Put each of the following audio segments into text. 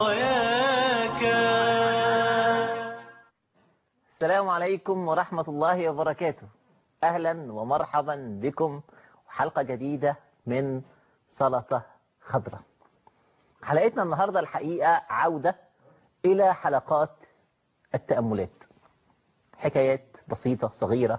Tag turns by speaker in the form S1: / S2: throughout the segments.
S1: السلام عليكم ورحمة الله وبركاته أهلا ومرحبا بكم حلقة جديدة من سلطة خضراء حلقتنا النهاردة الحقيقة عودة إلى حلقات التأملات حكايات بسيطة صغيرة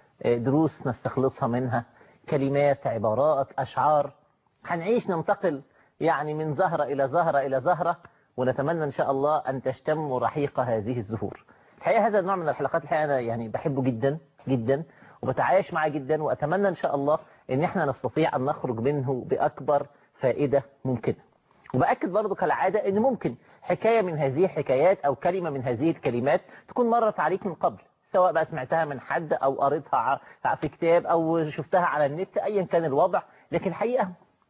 S1: دروس نستخلصها منها كلمات عبارات أشعار هنعيش ننتقل يعني من زهرة إلى زهرة إلى زهرة ونتمنى إن شاء الله أن تشتموا رحيق هذه الزهور الحقيقة هذا النوع من الحلقات الحقيقة أنا يعني بحبه جدا جدا وبتعايش معاه جدا وأتمنى إن شاء الله إن إحنا نستطيع أن نخرج منه بأكبر فائدة ممكنة وبأكد برضو كالعادة إن ممكن حكاية من هذه الحكايات أو كلمة من هذه الكلمات تكون مرت عليك من قبل سواء بقى سمعتها من حد أو قريتها في كتاب أو شفتها على النت أيا كان الوضع لكن الحقيقة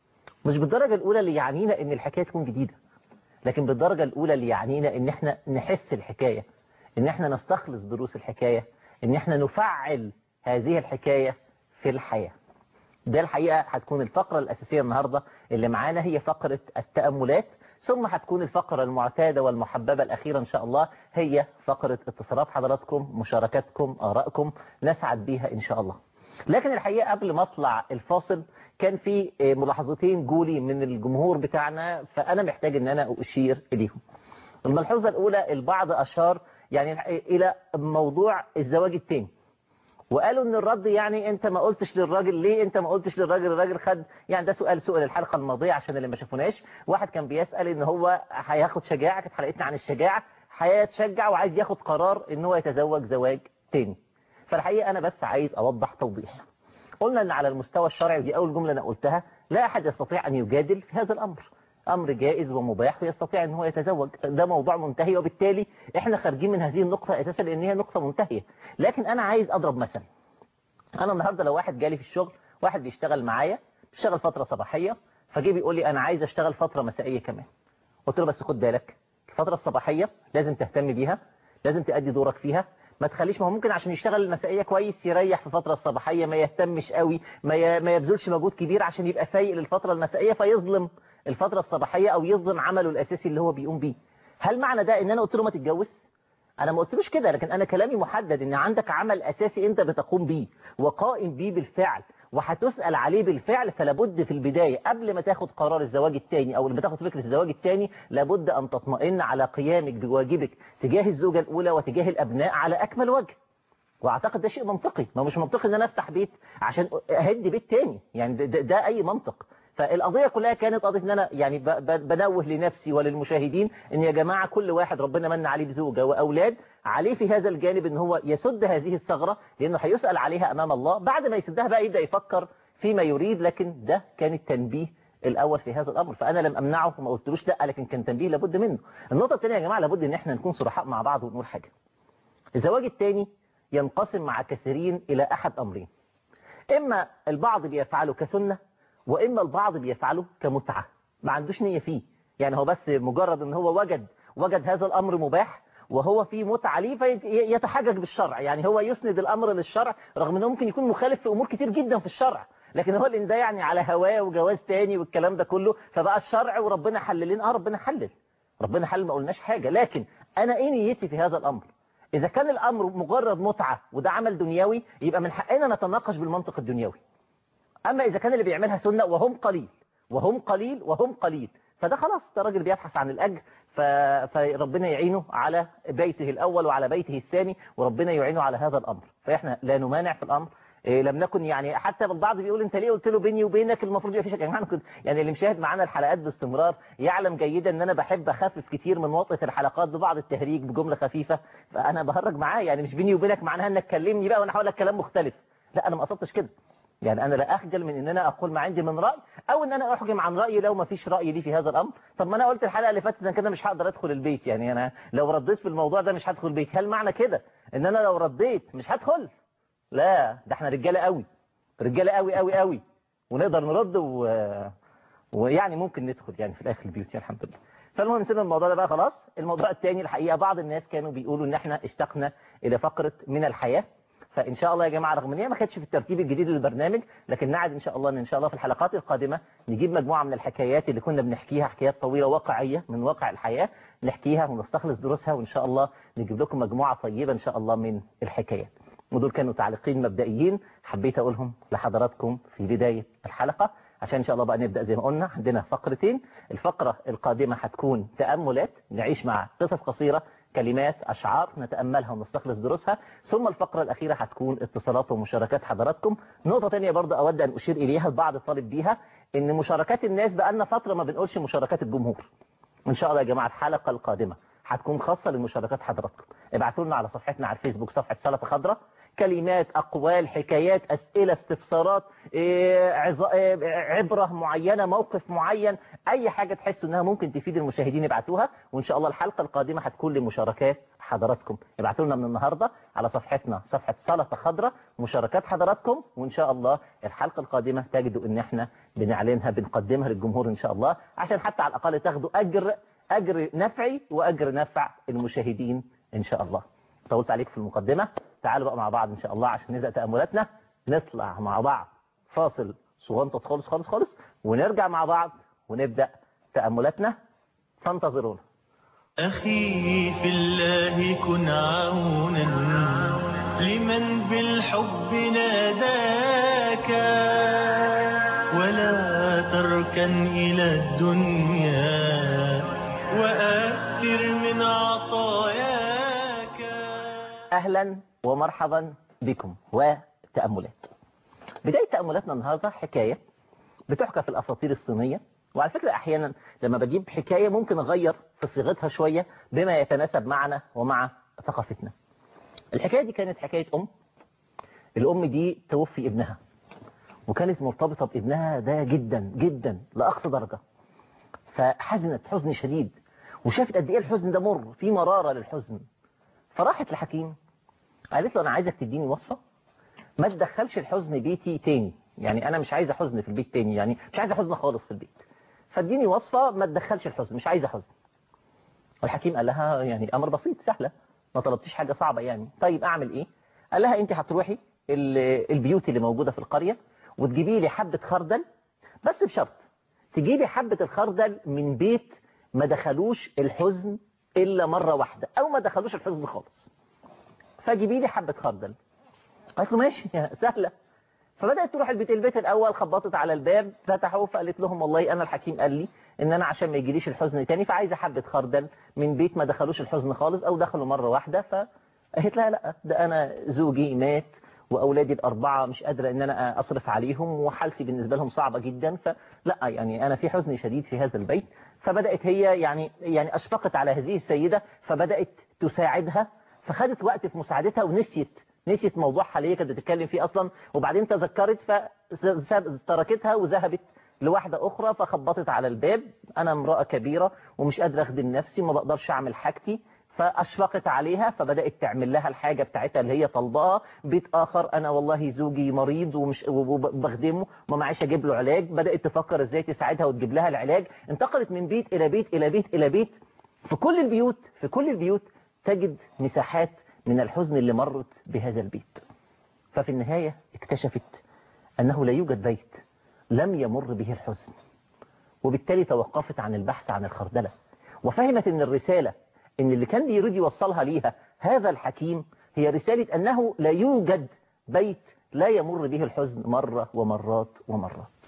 S1: مش بالدرجة الأولى اللي يعنينا إن الحكاية تكون جديدة لكن بالدرجة الأولى اللي يعنينا إن إحنا نحس الحكاية إن إحنا نستخلص دروس الحكاية إن إحنا نفعل هذه الحكاية في الحياة ده الحقيقة هتكون الفقرة الأساسية النهاردة اللي معانا هي فقرة التأملات ثم هتكون الفقرة المعتادة والمحببة الأخيرة إن شاء الله هي فقرة اتصالات حضراتكم مشاركاتكم آرائكم نسعد بيها إن شاء الله لكن الحقيقة قبل ما أطلع الفاصل كان في ملاحظتين جولي من الجمهور بتاعنا فأنا محتاج أن أنا أشير إليهم الملحوظة الأولى البعض أشار يعني إلى موضوع الزواج التاني وقالوا ان الرد يعني انت ما قلتش للراجل ليه انت ما قلتش للراجل الراجل خد يعني ده سؤال سؤال الحلقة الماضية عشان اللي ما شافوناش واحد كان بيسأل ان هو هياخد شجاعة كانت حلقتنا عن الشجاعة هيتشجع وعايز ياخد قرار ان هو يتزوج زواج تاني فالحقيقة انا بس عايز اوضح توضيح قلنا ان على المستوى الشرعي ودي اول جملة انا قلتها لا احد يستطيع ان يجادل في هذا الامر امر جائز ومباح ويستطيع ان هو يتزوج ده موضوع منتهي وبالتالي احنا خارجين من هذه النقطة اساسا لان هي نقطة منتهية لكن انا عايز اضرب مثل انا النهاردة لو واحد جالي في الشغل واحد بيشتغل معايا بيشتغل فترة صباحية فجي بيقول لي انا عايز اشتغل فترة مسائية كمان قلت له بس خد بالك الفترة الصباحية لازم تهتم بيها لازم تأدي دورك فيها ما تخليش ما هو ممكن عشان يشتغل المسائية كويس يريح في فترة الصباحية ما يهتمش قوي ما ما يبذلش مجهود كبير عشان يبقى فايق للفترة المسائية فيظلم الفترة الصباحية او يظلم عمله الاساسي اللي هو بيقوم بيه هل معنى ده ان انا قلت له ما تتجوز انا ما قلتلوش كده لكن انا كلامي محدد ان عندك عمل اساسي انت بتقوم بيه وقائم بيه بالفعل وهتسأل عليه بالفعل فلابد في البداية قبل ما تاخد قرار الزواج الثاني او لما تاخد فكرة الزواج الثاني لابد ان تطمئن على قيامك بواجبك تجاه الزوجة الاولى وتجاه الابناء على اكمل وجه واعتقد ده شيء منطقي ما مش منطقي ان انا افتح بيت عشان اهد بيت تاني يعني ده, ده, ده اي منطق فالقضية كلها كانت قضية ان انا يعني بنوه لنفسي وللمشاهدين ان يا جماعة كل واحد ربنا من عليه بزوجة واولاد عليه في هذا الجانب ان هو يسد هذه الثغرة لانه هيسأل عليها امام الله بعد ما يسدها بقى يبدأ يفكر فيما يريد لكن ده كان التنبيه الاول في هذا الامر فانا لم امنعه وما قلتلوش لا لكن كان تنبيه لابد منه النقطة الثانية يا جماعة لابد ان احنا نكون صرحاء مع بعض ونقول حاجة الزواج الثاني ينقسم مع كثيرين الى احد امرين اما البعض بيفعله كسنة وإما البعض بيفعله كمتعة ما عندوش نية فيه يعني هو بس مجرد ان هو وجد وجد هذا الأمر مباح وهو فيه متعة ليه فيتحجج بالشرع يعني هو يسند الأمر للشرع رغم انه ممكن يكون مخالف في أمور كتير جدا في الشرع لكن هو لان ده يعني على هواه وجواز تاني والكلام ده كله فبقى الشرع وربنا حلل لنا اه ربنا حلل ربنا حلل ما قلناش حاجة لكن أنا إيه نيتي في هذا الأمر إذا كان الأمر مجرد متعة وده عمل دنيوي يبقى من حقنا نتناقش بالمنطق الدنيوي أما إذا كان اللي بيعملها سنة وهم قليل وهم قليل وهم قليل فده خلاص ده راجل بيبحث عن الأجر ف... فربنا يعينه على بيته الأول وعلى بيته الثاني وربنا يعينه على هذا الأمر فإحنا لا نمانع في الأمر إيه لم نكن يعني حتى البعض بيقول انت ليه قلت له بيني وبينك المفروض يبقى في شك يعني كنت يعني اللي مشاهد معانا الحلقات باستمرار يعلم جيدا ان انا بحب اخفف كتير من وطئه الحلقات ببعض التهريج بجمله خفيفه فانا بهرج معاه يعني مش بيني وبينك معناها انك تكلمني بقى وانا هقول لك كلام مختلف لا انا ما قصدتش كده يعني أنا لا أخجل من إن أنا أقول ما عندي من رأي أو إن أنا أحجم عن رأيي لو ما فيش رأي لي في هذا الأمر طب ما أنا قلت الحلقة اللي فاتت أنا كده مش هقدر أدخل البيت يعني أنا لو رديت في الموضوع ده مش هدخل البيت هل معنى كده إن أنا لو رديت مش هدخل لا ده احنا رجالة قوي رجالة قوي قوي قوي ونقدر نرد و... ويعني ممكن ندخل يعني في الآخر البيوت يعني الحمد لله فالمهم سيبنا الموضوع ده بقى خلاص الموضوع الثاني الحقيقة بعض الناس كانوا بيقولوا ان احنا اشتقنا الى فقرة من الحياة فان شاء الله يا جماعه رغم ان هي ما كانتش في الترتيب الجديد للبرنامج لكن نعد ان شاء الله ان ان شاء الله في الحلقات القادمه نجيب مجموعه من الحكايات اللي كنا بنحكيها حكايات طويله واقعيه من واقع الحياه نحكيها ونستخلص دروسها وان شاء الله نجيب لكم مجموعه طيبه ان شاء الله من الحكايات ودول كانوا تعليقين مبدئيين حبيت اقولهم لحضراتكم في بدايه الحلقه عشان ان شاء الله بقى نبدا زي ما قلنا عندنا فقرتين الفقره القادمه هتكون تاملات نعيش مع قصص قصيره كلمات أشعار نتأملها ونستخلص دروسها ثم الفقرة الأخيرة هتكون اتصالات ومشاركات حضراتكم نقطة تانية برضه أود أن أشير إليها البعض طالب بيها إن مشاركات الناس بقالنا فترة ما بنقولش مشاركات الجمهور إن شاء الله يا جماعة الحلقة القادمة هتكون خاصة لمشاركات حضراتكم ابعتوا لنا على صفحتنا على الفيسبوك صفحة سلطة خضراء كلمات أقوال حكايات أسئلة استفسارات إيه، عظ- إيه، عبرة معينة موقف معين أي حاجة تحسوا أنها ممكن تفيد المشاهدين ابعتوها وإن شاء الله الحلقة القادمة هتكون لمشاركات حضراتكم ابعتوا لنا من النهاردة على صفحتنا صفحة سلطة خضراء مشاركات حضراتكم وإن شاء الله الحلقة القادمة تجدوا أن احنا بنعلنها بنقدمها للجمهور إن شاء الله عشان حتى على الأقل تاخدوا أجر أجر نفعي وأجر نفع المشاهدين إن شاء الله طولت عليك في المقدمة تعالوا بقى مع بعض إن شاء الله عشان نبدأ تأملاتنا نطلع مع بعض فاصل صغنطط خالص خالص خالص ونرجع مع بعض ونبدأ تأملاتنا فانتظرونا
S2: أخي في الله كن عونا لمن بالحب ناداك ولا تركن إلى الدنيا وأكثر من عطاياك
S1: أهلا ومرحبا بكم وتأملات بداية تأملاتنا النهاردة حكاية بتحكى في الأساطير الصينية وعلى فكرة أحيانا لما بجيب حكاية ممكن أغير في صيغتها شوية بما يتناسب معنا ومع ثقافتنا الحكاية دي كانت حكاية أم الأم دي توفي ابنها وكانت مرتبطة بابنها ده جدا جدا لأقصى درجة فحزنت حزن شديد وشافت قد ايه الحزن ده مر في مرارة للحزن فراحت لحكيم قالت له انا عايزك تديني وصفة ما تدخلش الحزن بيتي تاني يعني انا مش عايزه حزن في البيت تاني يعني مش عايزه حزن خالص في البيت فاديني وصفة ما تدخلش الحزن مش عايزه حزن والحكيم قال لها يعني امر بسيط سهلة ما طلبتيش حاجة صعبة يعني طيب اعمل ايه قال لها انت هتروحي ال- البيوت اللي موجودة في القرية وتجيبي لي حبة خردل بس بشرط تجيبي حبة الخردل من بيت ما دخلوش الحزن إلا مرة واحدة أو ما دخلوش الحزن خالص فجيبي لي حبة خردل قالت له ماشي يا سهلة فبدأت تروح البيت البيت الأول خبطت على الباب فتحوا فقالت لهم والله أنا الحكيم قال لي إن أنا عشان ما يجيليش الحزن تاني فعايزة حبة خردل من بيت ما دخلوش الحزن خالص أو دخلوا مرة واحدة فقالت لها لا ده أنا زوجي مات وأولادي الأربعة مش قادرة إن أنا أصرف عليهم وحالتي بالنسبة لهم صعبة جدا فلا يعني أنا في حزن شديد في هذا البيت فبدأت هي يعني يعني أشفقت على هذه السيدة فبدأت تساعدها فخدت وقت في مساعدتها ونسيت نسيت موضوعها اللي هي كانت بتتكلم فيه أصلا وبعدين تذكرت فتركتها وذهبت لواحدة أخرى فخبطت على الباب أنا امرأة كبيرة ومش قادرة أخدم نفسي وما بقدرش أعمل حاجتي فأشفقت عليها فبدأت تعمل لها الحاجة بتاعتها اللي هي طلبها بيت آخر أنا والله زوجي مريض ومش وبخدمه وما معيش أجيب له علاج بدأت تفكر إزاي تساعدها وتجيب لها العلاج انتقلت من بيت إلى بيت إلى بيت إلى بيت في كل البيوت في كل البيوت تجد مساحات من الحزن اللي مرت بهذا البيت ففي النهاية اكتشفت أنه لا يوجد بيت لم يمر به الحزن وبالتالي توقفت عن البحث عن الخردلة وفهمت أن الرسالة أن اللي كان يريد يوصلها ليها هذا الحكيم هي رسالة أنه لا يوجد بيت لا يمر به الحزن مرة ومرات ومرات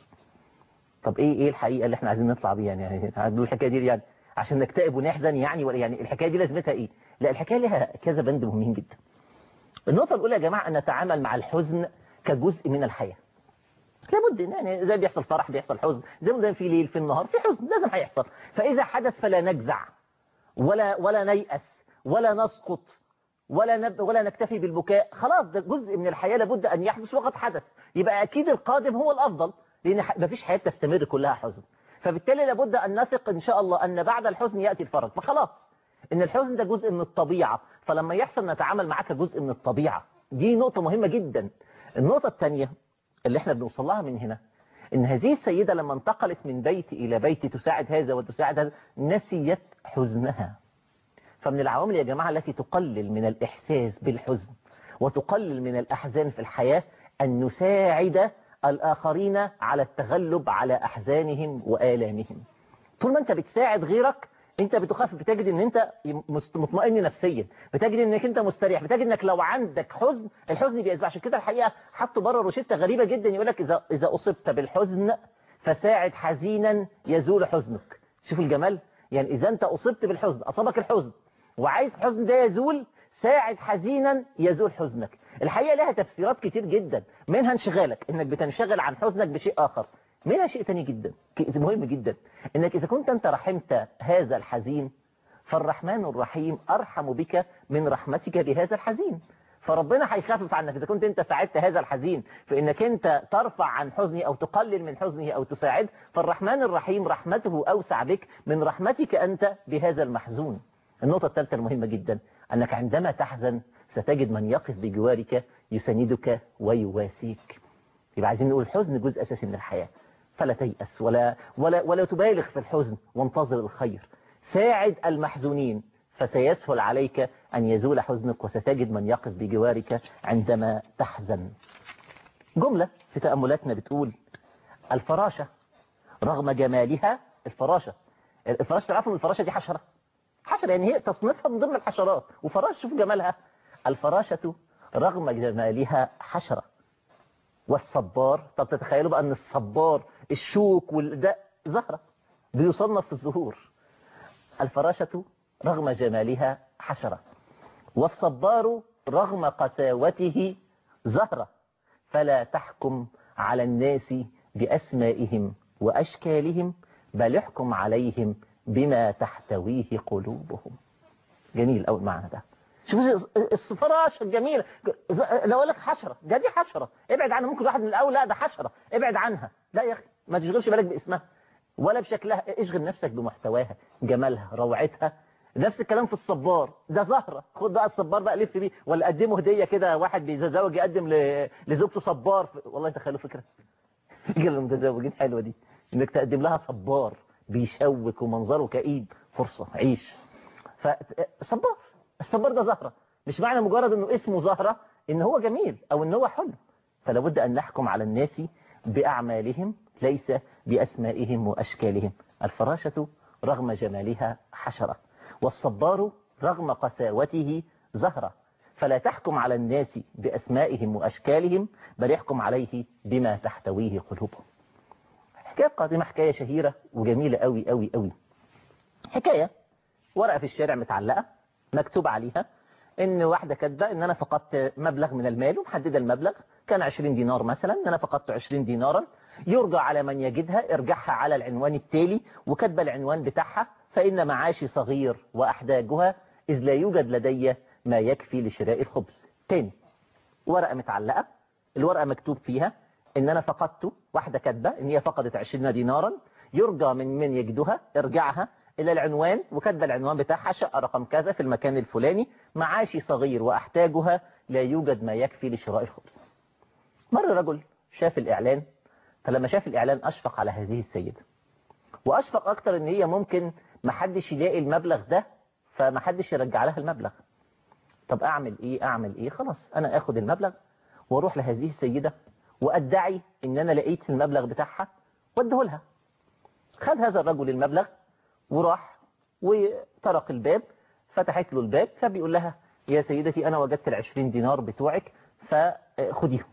S1: طب ايه ايه الحقيقة اللي احنا عايزين نطلع بيها يعني هنقول الحكاية دي يعني عشان نكتئب ونحزن يعني ولا يعني الحكاية دي لازمتها ايه لا الحكاية لها كذا بند مهمين جدا النقطة الأولى يا جماعة أن نتعامل مع الحزن كجزء من الحياة لابد يعني زي بيحصل فرح بيحصل حزن زي ما في ليل في النهار في حزن لازم هيحصل فإذا حدث فلا نجزع ولا ولا نيأس ولا نسقط ولا نب ولا نكتفي بالبكاء خلاص ده جزء من الحياة لابد أن يحدث وقد حدث يبقى أكيد القادم هو الأفضل لأن مفيش حياة تستمر كلها حزن فبالتالي لابد أن نثق إن شاء الله أن بعد الحزن يأتي الفرج فخلاص إن الحزن ده جزء من الطبيعة فلما يحصل نتعامل معاه كجزء من الطبيعة دي نقطة مهمة جدا النقطة الثانية اللي احنا بنوصل لها من هنا ان هذه السيدة لما انتقلت من بيت الى بيت تساعد هذا وتساعد هذا نسيت حزنها فمن العوامل يا جماعة التي تقلل من الإحساس بالحزن وتقلل من الأحزان في الحياة أن نساعد الآخرين على التغلب على أحزانهم وآلامهم طول ما أنت بتساعد غيرك انت بتخاف بتجد ان انت مست- مطمئن نفسيا بتجد انك انت مستريح بتجد انك لو عندك حزن الحزن بيزبع عشان كده الحقيقه حطوا بره روشته غريبه جدا يقول لك اذا اذا اصبت بالحزن فساعد حزينا يزول حزنك شوف الجمال يعني اذا انت اصبت بالحزن اصابك الحزن وعايز الحزن ده يزول ساعد حزينا يزول حزنك الحقيقه لها تفسيرات كتير جدا منها انشغالك انك بتنشغل عن حزنك بشيء اخر منها شيء تاني جدا ك- مهم جدا انك اذا كنت انت رحمت هذا الحزين فالرحمن الرحيم ارحم بك من رحمتك بهذا الحزين فربنا هيخفف عنك اذا كنت انت ساعدت هذا الحزين في انك انت ترفع عن حزنه او تقلل من حزنه او تساعد فالرحمن الرحيم رحمته اوسع بك من رحمتك انت بهذا المحزون النقطة الثالثة المهمة جدا أنك عندما تحزن ستجد من يقف بجوارك يساندك ويواسيك يبقى عايزين نقول الحزن جزء أساسي من الحياة فلا تيأس ولا, ولا, ولا تبالغ في الحزن وانتظر الخير ساعد المحزونين فسيسهل عليك أن يزول حزنك وستجد من يقف بجوارك عندما تحزن جملة في تأملاتنا بتقول الفراشة رغم جمالها الفراشة الفراشة تعرفوا ان الفراشة دي حشرة حشرة يعني هي تصنيفها من ضمن الحشرات وفراش شوف جمالها الفراشة رغم جمالها حشرة والصبار طب تتخيلوا بقى ان الصبار الشوك والده زهرة بيصنف في الزهور الفراشة رغم جمالها حشرة والصبار رغم قساوته زهرة فلا تحكم على الناس بأسمائهم وأشكالهم بل احكم عليهم بما تحتويه قلوبهم جميل أول معنى ده شوف الفراشة الجميلة لو أقول لك حشرة ده دي حشرة ابعد عنها ممكن واحد من الأول لا ده حشرة ابعد عنها لا يا أخي ما تشغلش بالك باسمها ولا بشكلها اشغل نفسك بمحتواها جمالها روعتها نفس الكلام في الصبار ده زهرة خد بقى الصبار بقى لف بيه ولا قدمه هدية كده واحد بيتزوج يقدم ل... لزوجته صبار والله تخيلوا فكرة فكرة المتزوجين حلوة دي انك تقدم لها صبار بيشوك ومنظره كئيب فرصة عيش فصبار الصبار ده زهرة مش معنى مجرد انه اسمه زهرة ان هو جميل او ان هو حلو فلا بد ان نحكم على الناس باعمالهم ليس باسمائهم واشكالهم الفراشة رغم جمالها حشرة والصبار رغم قساوته زهرة فلا تحكم على الناس بأسمائهم وأشكالهم بل يحكم عليه بما تحتويه قلوبهم حكاية قادمة حكاية شهيرة وجميلة قوي قوي قوي حكاية ورقة في الشارع متعلقة مكتوب عليها ان واحدة كاتبة ان انا فقدت مبلغ من المال ومحددة المبلغ كان 20 دينار مثلا ان انا فقدت 20 دينارا يرجى على من يجدها ارجعها على العنوان التالي وكاتبة العنوان بتاعها فإن معاشي صغير وأحتاجها إذ لا يوجد لدي ما يكفي لشراء الخبز تاني ورقة متعلقة الورقة مكتوب فيها إن أنا فقدت واحدة كاتبة إن هي فقدت 20 دينارا يرجى من من يجدها ارجعها إلى العنوان وكاتبة العنوان بتاعها شقة رقم كذا في المكان الفلاني معاشي صغير وأحتاجها لا يوجد ما يكفي لشراء الخبز مر رجل شاف الإعلان فلما شاف الإعلان أشفق على هذه السيدة وأشفق أكتر إن هي ممكن محدش يلاقي المبلغ ده فمحدش يرجع لها المبلغ طب أعمل إيه أعمل إيه خلاص أنا أخد المبلغ وأروح لهذه السيدة وأدعي إن أنا لقيت المبلغ بتاعها وأده لها خد هذا الرجل المبلغ وراح وطرق الباب فتحت له الباب فبيقول لها يا سيدتي أنا وجدت العشرين دينار بتوعك فخديهم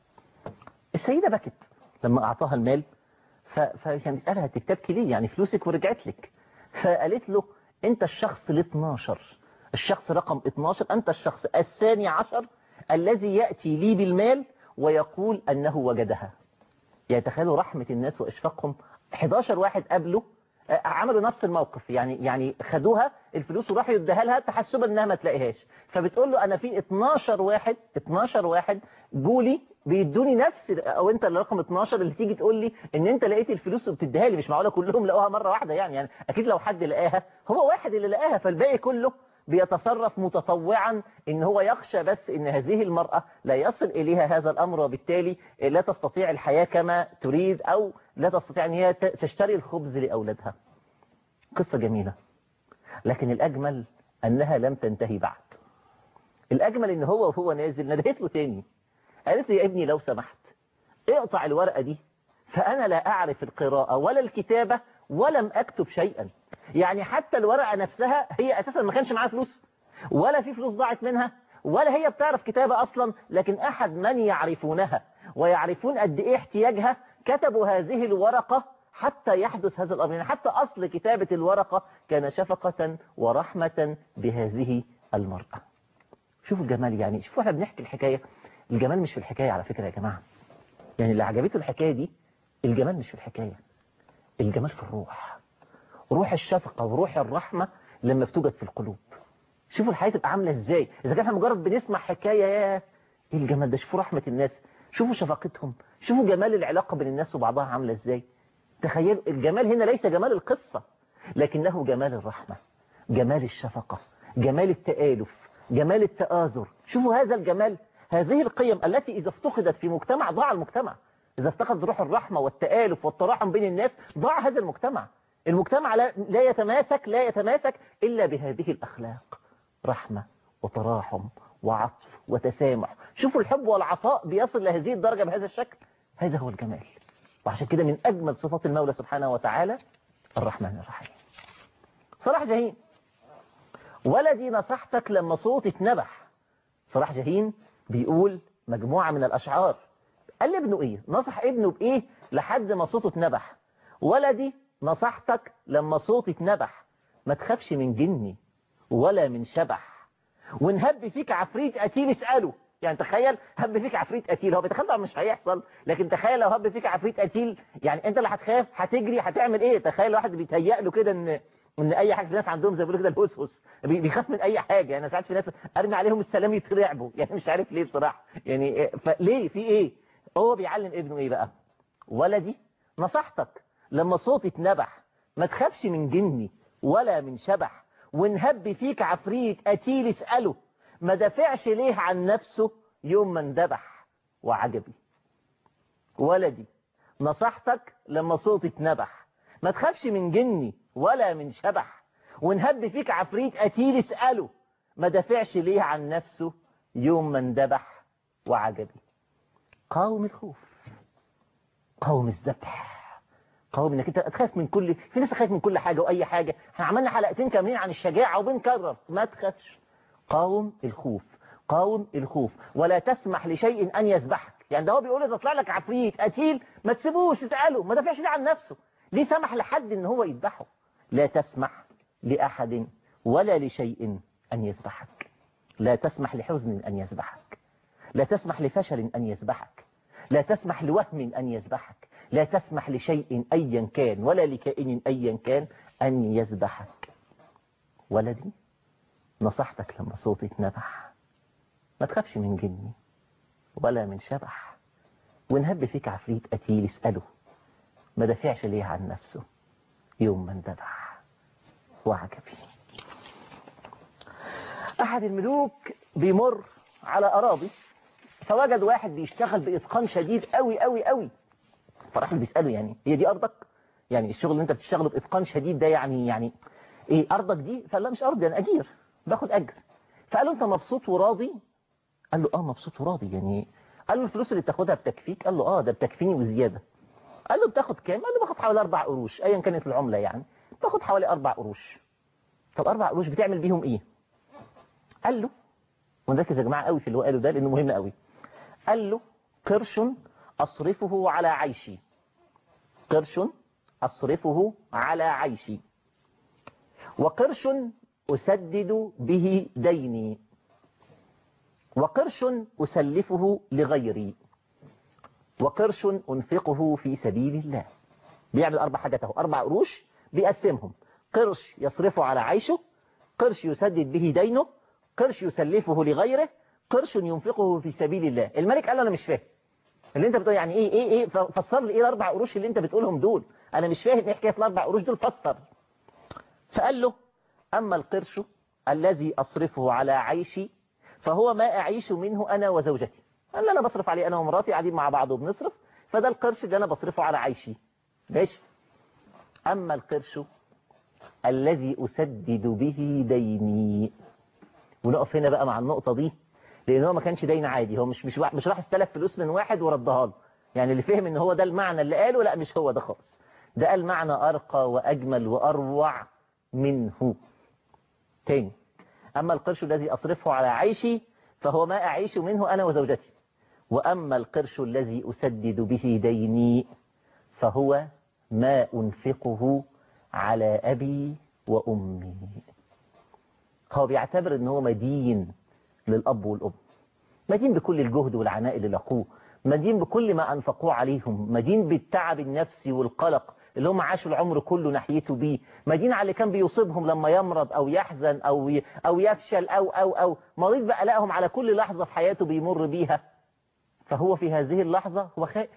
S1: السيدة بكت لما أعطاها المال فكان يسألها تكتبكي ليه يعني فلوسك ورجعت لك فقالت له انت الشخص ال 12 الشخص رقم 12 انت الشخص الثاني عشر الذي يأتي لي بالمال ويقول انه وجدها يعني تخيلوا رحمة الناس واشفاقهم 11 واحد قبله عملوا نفس الموقف يعني يعني خدوها الفلوس وراحوا يديها لها تحسبا انها ما تلاقيهاش فبتقول له انا في 12 واحد 12 واحد جولي بيدوني نفس او انت اللي رقم 12 اللي تيجي تقول لي ان انت لقيت الفلوس وبتديها لي مش معقوله كلهم لقوها مره واحده يعني يعني اكيد لو حد لقاها هو واحد اللي لقاها فالباقي كله بيتصرف متطوعا ان هو يخشى بس ان هذه المرأة لا يصل اليها هذا الامر وبالتالي لا تستطيع الحياة كما تريد او لا تستطيع ان هي تشتري الخبز لاولادها قصة جميلة لكن الاجمل انها لم تنتهي بعد الأجمل إن هو وهو نازل ندهت له تاني قالت لي يا ابني لو سمحت اقطع الورقة دي فأنا لا أعرف القراءة ولا الكتابة ولم أكتب شيئا يعني حتى الورقة نفسها هي أساسا ما كانش معاها فلوس ولا في فلوس ضاعت منها ولا هي بتعرف كتابة أصلا لكن أحد من يعرفونها ويعرفون قد إيه احتياجها كتبوا هذه الورقة حتى يحدث هذا الأمر يعني حتى أصل كتابة الورقة كان شفقة ورحمة بهذه المرأة شوفوا الجمال يعني شوفوا احنا بنحكي الحكاية الجمال مش في الحكاية على فكرة يا جماعة يعني اللي عجبته الحكاية دي الجمال مش في الحكاية الجمال في الروح روح الشفقة وروح الرحمة لما بتوجد في القلوب شوفوا الحياة تبقى عاملة ازاي اذا كان احنا مجرد بنسمع حكاية يا ايه الجمال ده شوفوا رحمة الناس شوفوا شفقتهم شوفوا جمال العلاقة بين الناس وبعضها عاملة ازاي تخيلوا الجمال هنا ليس جمال القصة لكنه جمال الرحمة جمال الشفقة جمال التآلف جمال التآزر شوفوا هذا الجمال هذه القيم التي إذا افتقدت في مجتمع ضاع المجتمع إذا افتقدت روح الرحمة والتآلف والتراحم بين الناس ضاع هذا المجتمع المجتمع لا, لا يتماسك لا يتماسك إلا بهذه الأخلاق رحمة وتراحم وعطف وتسامح شوفوا الحب والعطاء بيصل لهذه الدرجة بهذا الشكل هذا هو الجمال وعشان كده من أجمل صفات المولى سبحانه وتعالى الرحمن الرحيم صلاح جاهين ولدي نصحتك لما صوتي اتنبح صلاح جاهين بيقول مجموعة من الأشعار قال لابنه إيه نصح ابنه بإيه لحد ما صوته اتنبح ولدي نصحتك لما صوتي اتنبح ما تخافش من جني ولا من شبح ونهب فيك عفريت قتيل اسأله يعني تخيل هب فيك عفريت قتيل هو بيتخيل طبعا مش هيحصل لكن تخيل لو هب فيك عفريت قتيل يعني انت اللي هتخاف هتجري هتعمل ايه تخيل واحد بيتهيأ له كده ان ان اي حاجه في ناس عندهم زي ما بيقولوا كده الهسهس بيخاف من اي حاجه يعني ساعات في ناس ارمي عليهم السلام يترعبوا يعني مش عارف ليه بصراحه يعني فليه في ايه هو بيعلم ابنه ايه بقى ولدي نصحتك لما صوتي اتنبح ما تخافش من جني ولا من شبح ونهب فيك عفريت قتيل اسأله ما دافعش ليه عن نفسه يوم ما اندبح وعجبي ولدي نصحتك لما صوتي اتنبح ما تخافش من جني ولا من شبح ونهب فيك عفريت قتيل اسأله ما دافعش ليه عن نفسه يوم ما اندبح وعجبي قاوم الخوف قاوم الذبح قاوم انك انت تخاف من كل في ناس خايف من كل حاجة واي حاجة احنا عملنا حلقتين كاملين عن الشجاعة وبنكرر ما تخافش قاوم الخوف قاوم الخوف ولا تسمح لشيء ان يذبحك يعني ده هو بيقول اذا طلع لك عفريت قتيل ما تسيبوش تساله ما دافعش ليه عن نفسه ليه سمح لحد ان هو يذبحه لا تسمح لأحد ولا لشيء أن يذبحك لا تسمح لحزن أن يذبحك لا تسمح لفشل أن يذبحك لا تسمح لوهم أن يذبحك لا تسمح لشيء أيا كان ولا لكائن أيا كان أن يذبحك ولدي نصحتك لما صوتي اتنبح ما تخافش من جني ولا من شبح ونهب فيك عفريت قتيل اسأله ما دافعش ليه عن نفسه يوم ما اندبح وعجبي أحد الملوك بيمر على أراضي فوجد واحد بيشتغل بإتقان شديد قوي قوي قوي فراح بيسأله يعني هي دي أرضك يعني الشغل اللي انت بتشتغله بإتقان شديد ده يعني يعني ايه أرضك دي فقال لا مش أرضي أنا أجير باخد أجر فقال له أنت مبسوط وراضي قال له اه مبسوط وراضي يعني قال له الفلوس اللي بتاخدها بتكفيك قال له اه ده بتكفيني وزيادة قال له بتاخد كام قال له باخد حوالي أربع قروش أيا كانت العملة يعني باخد حوالي أربع قروش طب أربع قروش بتعمل بيهم إيه قال له ونركز يا جماعة قوي في اللي هو قاله ده لأنه مهم قوي قال له قرش أصرفه على عيشي قرش أصرفه على عيشي وقرش أسدد به ديني وقرش أسلفه لغيري وقرش أنفقه في سبيل الله بيعمل أربع حاجات اهو أربع قروش بيقسمهم قرش يصرفه على عيشه قرش يسدد به دينه قرش يسلفه لغيره قرش ينفقه في سبيل الله الملك قال له أنا مش فاهم اللي انت بتقول يعني ايه ايه ايه فسر لي ايه الاربع قروش اللي انت بتقولهم دول انا مش فاهم ايه حكايه الاربع قروش دول فسر فقال له اما القرش الذي اصرفه على عيشي فهو ما اعيش منه انا وزوجتي قال انا بصرف عليه انا ومراتي قاعدين مع بعض وبنصرف فده القرش اللي انا بصرفه على عيشي ماشي اما القرش الذي اسدد به ديني ونقف هنا بقى مع النقطة دي لان هو ما كانش دين عادي هو مش مش وا- مش راح استلف فلوس من واحد وردها له يعني اللي فهم ان هو ده المعنى اللي قاله لا مش هو ده خالص ده قال معنى ارقى واجمل واروع منه تاني اما القرش الذي اصرفه على عيشي فهو ما اعيش منه انا وزوجتي واما القرش الذي اسدد به ديني فهو ما انفقه على ابي وامي هو بيعتبر ان هو مدين للاب والام مدين بكل الجهد والعناء اللي لقوه مدين بكل ما أنفقوه عليهم مدين بالتعب النفسي والقلق اللي هم عاشوا العمر كله ناحيته بيه مدين على اللي كان بيصيبهم لما يمرض أو يحزن أو ي... أو يفشل أو أو أو مريض بقلقهم على كل لحظة في حياته بيمر بيها فهو في هذه اللحظة هو خائف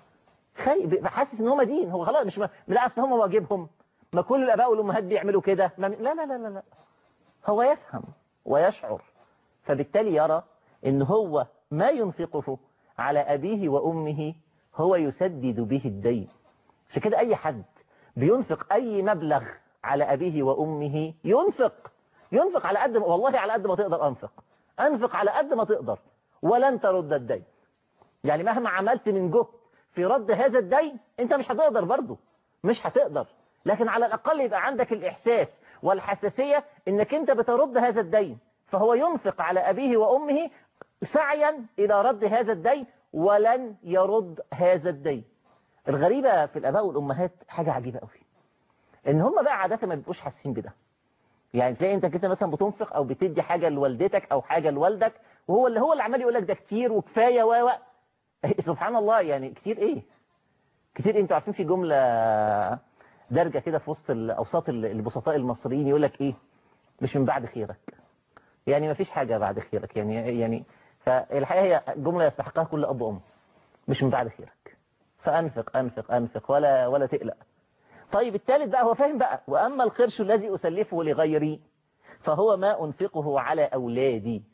S1: خايف حاسس ان هو مدين هو خلاص مش م... لا اصل هم واجبهم ما كل الاباء والامهات بيعملوا كده ما... لا لا لا لا لا هو يفهم ويشعر فبالتالي يرى ان هو ما ينفقه على أبيه وأمه هو يسدد به الدين عشان كده أي حد بينفق أي مبلغ على أبيه وأمه ينفق ينفق على قد ما والله على قد ما تقدر أنفق أنفق على قد ما تقدر ولن ترد الدين يعني مهما عملت من جهد في رد هذا الدين أنت مش هتقدر برضه مش هتقدر لكن على الأقل يبقى عندك الإحساس والحساسية إنك أنت بترد هذا الدين فهو ينفق على أبيه وأمه سعيا إلى رد هذا الدين ولن يرد هذا الدين الغريبة في الآباء والأمهات حاجة عجيبة قوي إن هم بقى عادة ما بيبقوش حاسين بده يعني تلاقي انت كده مثلا بتنفق او بتدي حاجة لوالدتك او حاجة لوالدك وهو اللي هو اللي عمال يقول لك ده كتير وكفاية و و سبحان الله يعني كتير ايه كتير انتوا عارفين في جملة درجة كده في وسط الاوساط البسطاء المصريين يقول لك ايه مش من بعد خيرك يعني ما فيش حاجة بعد خيرك يعني يعني فالحقيقة هي جملة يستحقها كل أب وأم مش من بعد خيرك فأنفق أنفق أنفق ولا ولا تقلق طيب الثالث بقى هو فاهم بقى وأما القرش الذي أسلفه لغيري فهو ما أنفقه على أولادي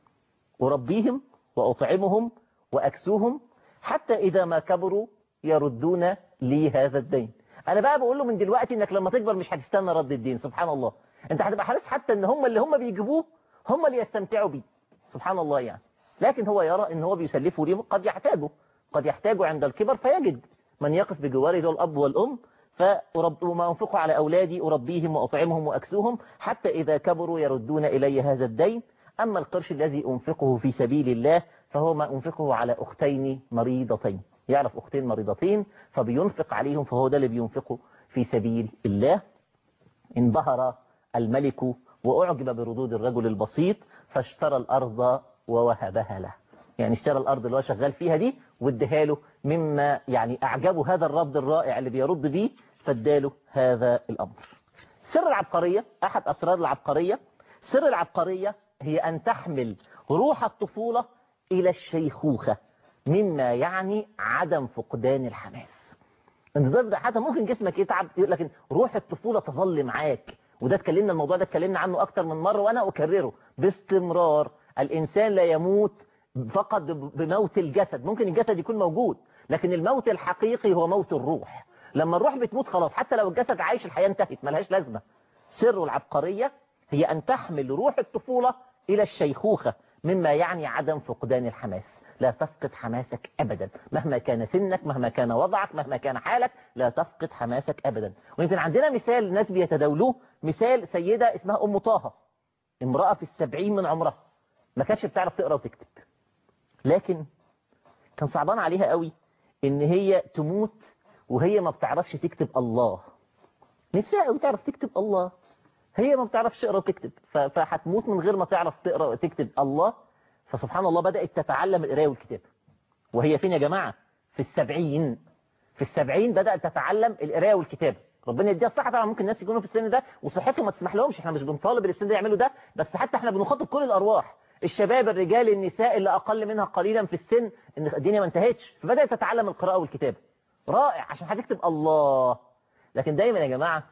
S1: أربيهم وأطعمهم وأكسوهم حتى إذا ما كبروا يردون لي هذا الدين أنا بقى بقول له من دلوقتي إنك لما تكبر مش هتستنى رد الدين سبحان الله أنت هتبقى حريص حتى إن هم اللي هم بيجيبوه هم اللي يستمتعوا بيه سبحان الله يعني لكن هو يرى ان هو بيسلفه ليه قد يحتاجه قد يحتاجه عند الكبر فيجد من يقف بجواره ذو الأب والأم فأرب وما أنفقه على أولادي أربيهم وأطعمهم وأكسوهم حتى إذا كبروا يردون إلي هذا الدين أما القرش الذي أنفقه في سبيل الله فهو ما أنفقه على أختين مريضتين يعرف أختين مريضتين فبينفق عليهم فهو ده اللي بينفقه في سبيل الله انبهر الملك وأعجب بردود الرجل البسيط فاشترى الأرض ووهبها له يعني اشترى الأرض اللي هو شغال فيها دي واديها له مما يعني أعجبه هذا الرد الرائع اللي بيرد بيه فاداله هذا الأمر سر العبقرية أحد أسرار العبقرية سر العبقرية هي أن تحمل روح الطفولة إلى الشيخوخة مما يعني عدم فقدان الحماس انت ده حتى ممكن جسمك يتعب لكن روح الطفولة تظل معاك وده اتكلمنا الموضوع ده اتكلمنا عنه أكتر من مرة وأنا أكرره باستمرار الإنسان لا يموت فقط بموت الجسد ممكن الجسد يكون موجود لكن الموت الحقيقي هو موت الروح لما الروح بتموت خلاص حتى لو الجسد عايش الحياة انتهت ملهاش لازمة سر العبقرية هي أن تحمل روح الطفولة إلى الشيخوخة مما يعني عدم فقدان الحماس لا تفقد حماسك أبدا مهما كان سنك مهما كان وضعك مهما كان حالك لا تفقد حماسك أبدا ويمكن عندنا مثال الناس بيتداولوه مثال سيدة اسمها أم طه امرأة في السبعين من عمرها ما كانتش بتعرف تقرأ وتكتب لكن كان صعبان عليها قوي ان هي تموت وهي ما بتعرفش تكتب الله نفسها قوي تعرف تكتب الله هي ما بتعرفش تقرا وتكتب فهتموت من غير ما تعرف تقرا وتكتب الله فسبحان الله بدأت تتعلم القراءة والكتابة وهي فين يا جماعة في السبعين في السبعين بدأت تتعلم القراءة والكتابة ربنا يديها الصحة طبعا ممكن الناس يكونوا في السن ده وصحتهم ما تسمح لهمش احنا مش بنطالب اللي في السن ده يعملوا ده بس حتى احنا بنخاطب كل الأرواح الشباب الرجال النساء اللي أقل منها قليلا في السن ان الدنيا ما انتهتش فبدأت تتعلم القراءة والكتابة رائع عشان هتكتب الله لكن دايما يا جماعة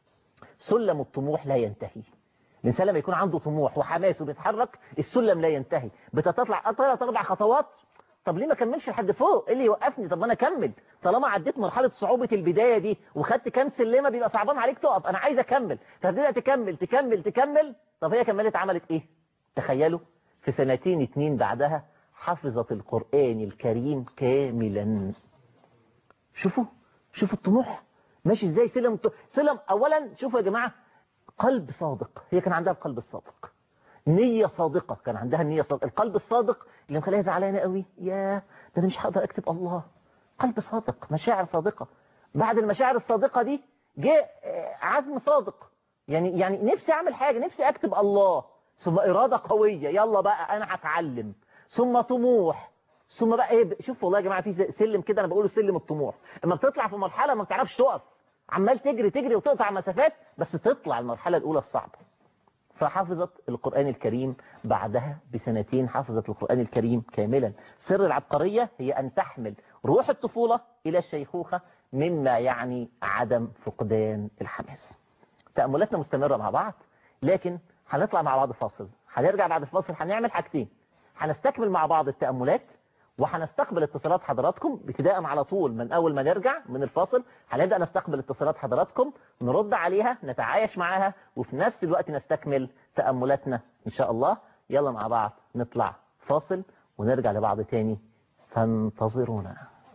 S1: سلم الطموح لا ينتهي الإنسان لما يكون عنده طموح وحماس وبيتحرك السلم لا ينتهي بتطلع ثلاث أربع خطوات طب ليه ما كملش لحد فوق ايه اللي يوقفني طب ما انا اكمل طالما عديت مرحلة صعوبة البداية دي وخدت كام سلمة بيبقى صعبان عليك تقف انا عايز اكمل فتبدأ تكمل تكمل تكمل طب هي كملت عملت ايه تخيلوا في سنتين اتنين بعدها حفظت القرآن الكريم كاملا شوفوا شوفوا الطموح ماشي ازاي سلم سلم اولا شوفوا يا جماعة قلب صادق هي كان عندها القلب الصادق نية صادقة كان عندها النية صادقة القلب الصادق اللي مخليها زعلانة قوي يا ده انا مش هقدر اكتب الله قلب صادق مشاعر صادقة بعد المشاعر الصادقة دي جاء عزم صادق يعني يعني نفسي اعمل حاجة نفسي اكتب الله ثم إرادة قوية يلا بقى أنا هتعلم ثم طموح ثم بقى إيه شوف والله يا جماعة في سلم كده أنا بقوله سلم الطموح اما بتطلع في مرحلة ما بتعرفش تقف عمال تجري تجري وتقطع مسافات بس تطلع المرحلة الأولى الصعبة فحفظت القرآن الكريم بعدها بسنتين حفظت القرآن الكريم كاملا سر العبقرية هي أن تحمل روح الطفولة إلى الشيخوخة مما يعني عدم فقدان الحماس تأملاتنا مستمرة مع بعض لكن هنطلع مع بعض فاصل هنرجع بعد الفاصل هنعمل حاجتين هنستكمل مع بعض التأملات وهنستقبل اتصالات حضراتكم ابتداء على طول من أول ما نرجع من الفاصل هنبدأ نستقبل اتصالات حضراتكم نرد عليها نتعايش معاها وفي نفس الوقت نستكمل تأملاتنا إن شاء الله يلا مع بعض نطلع فاصل ونرجع لبعض تاني فانتظرونا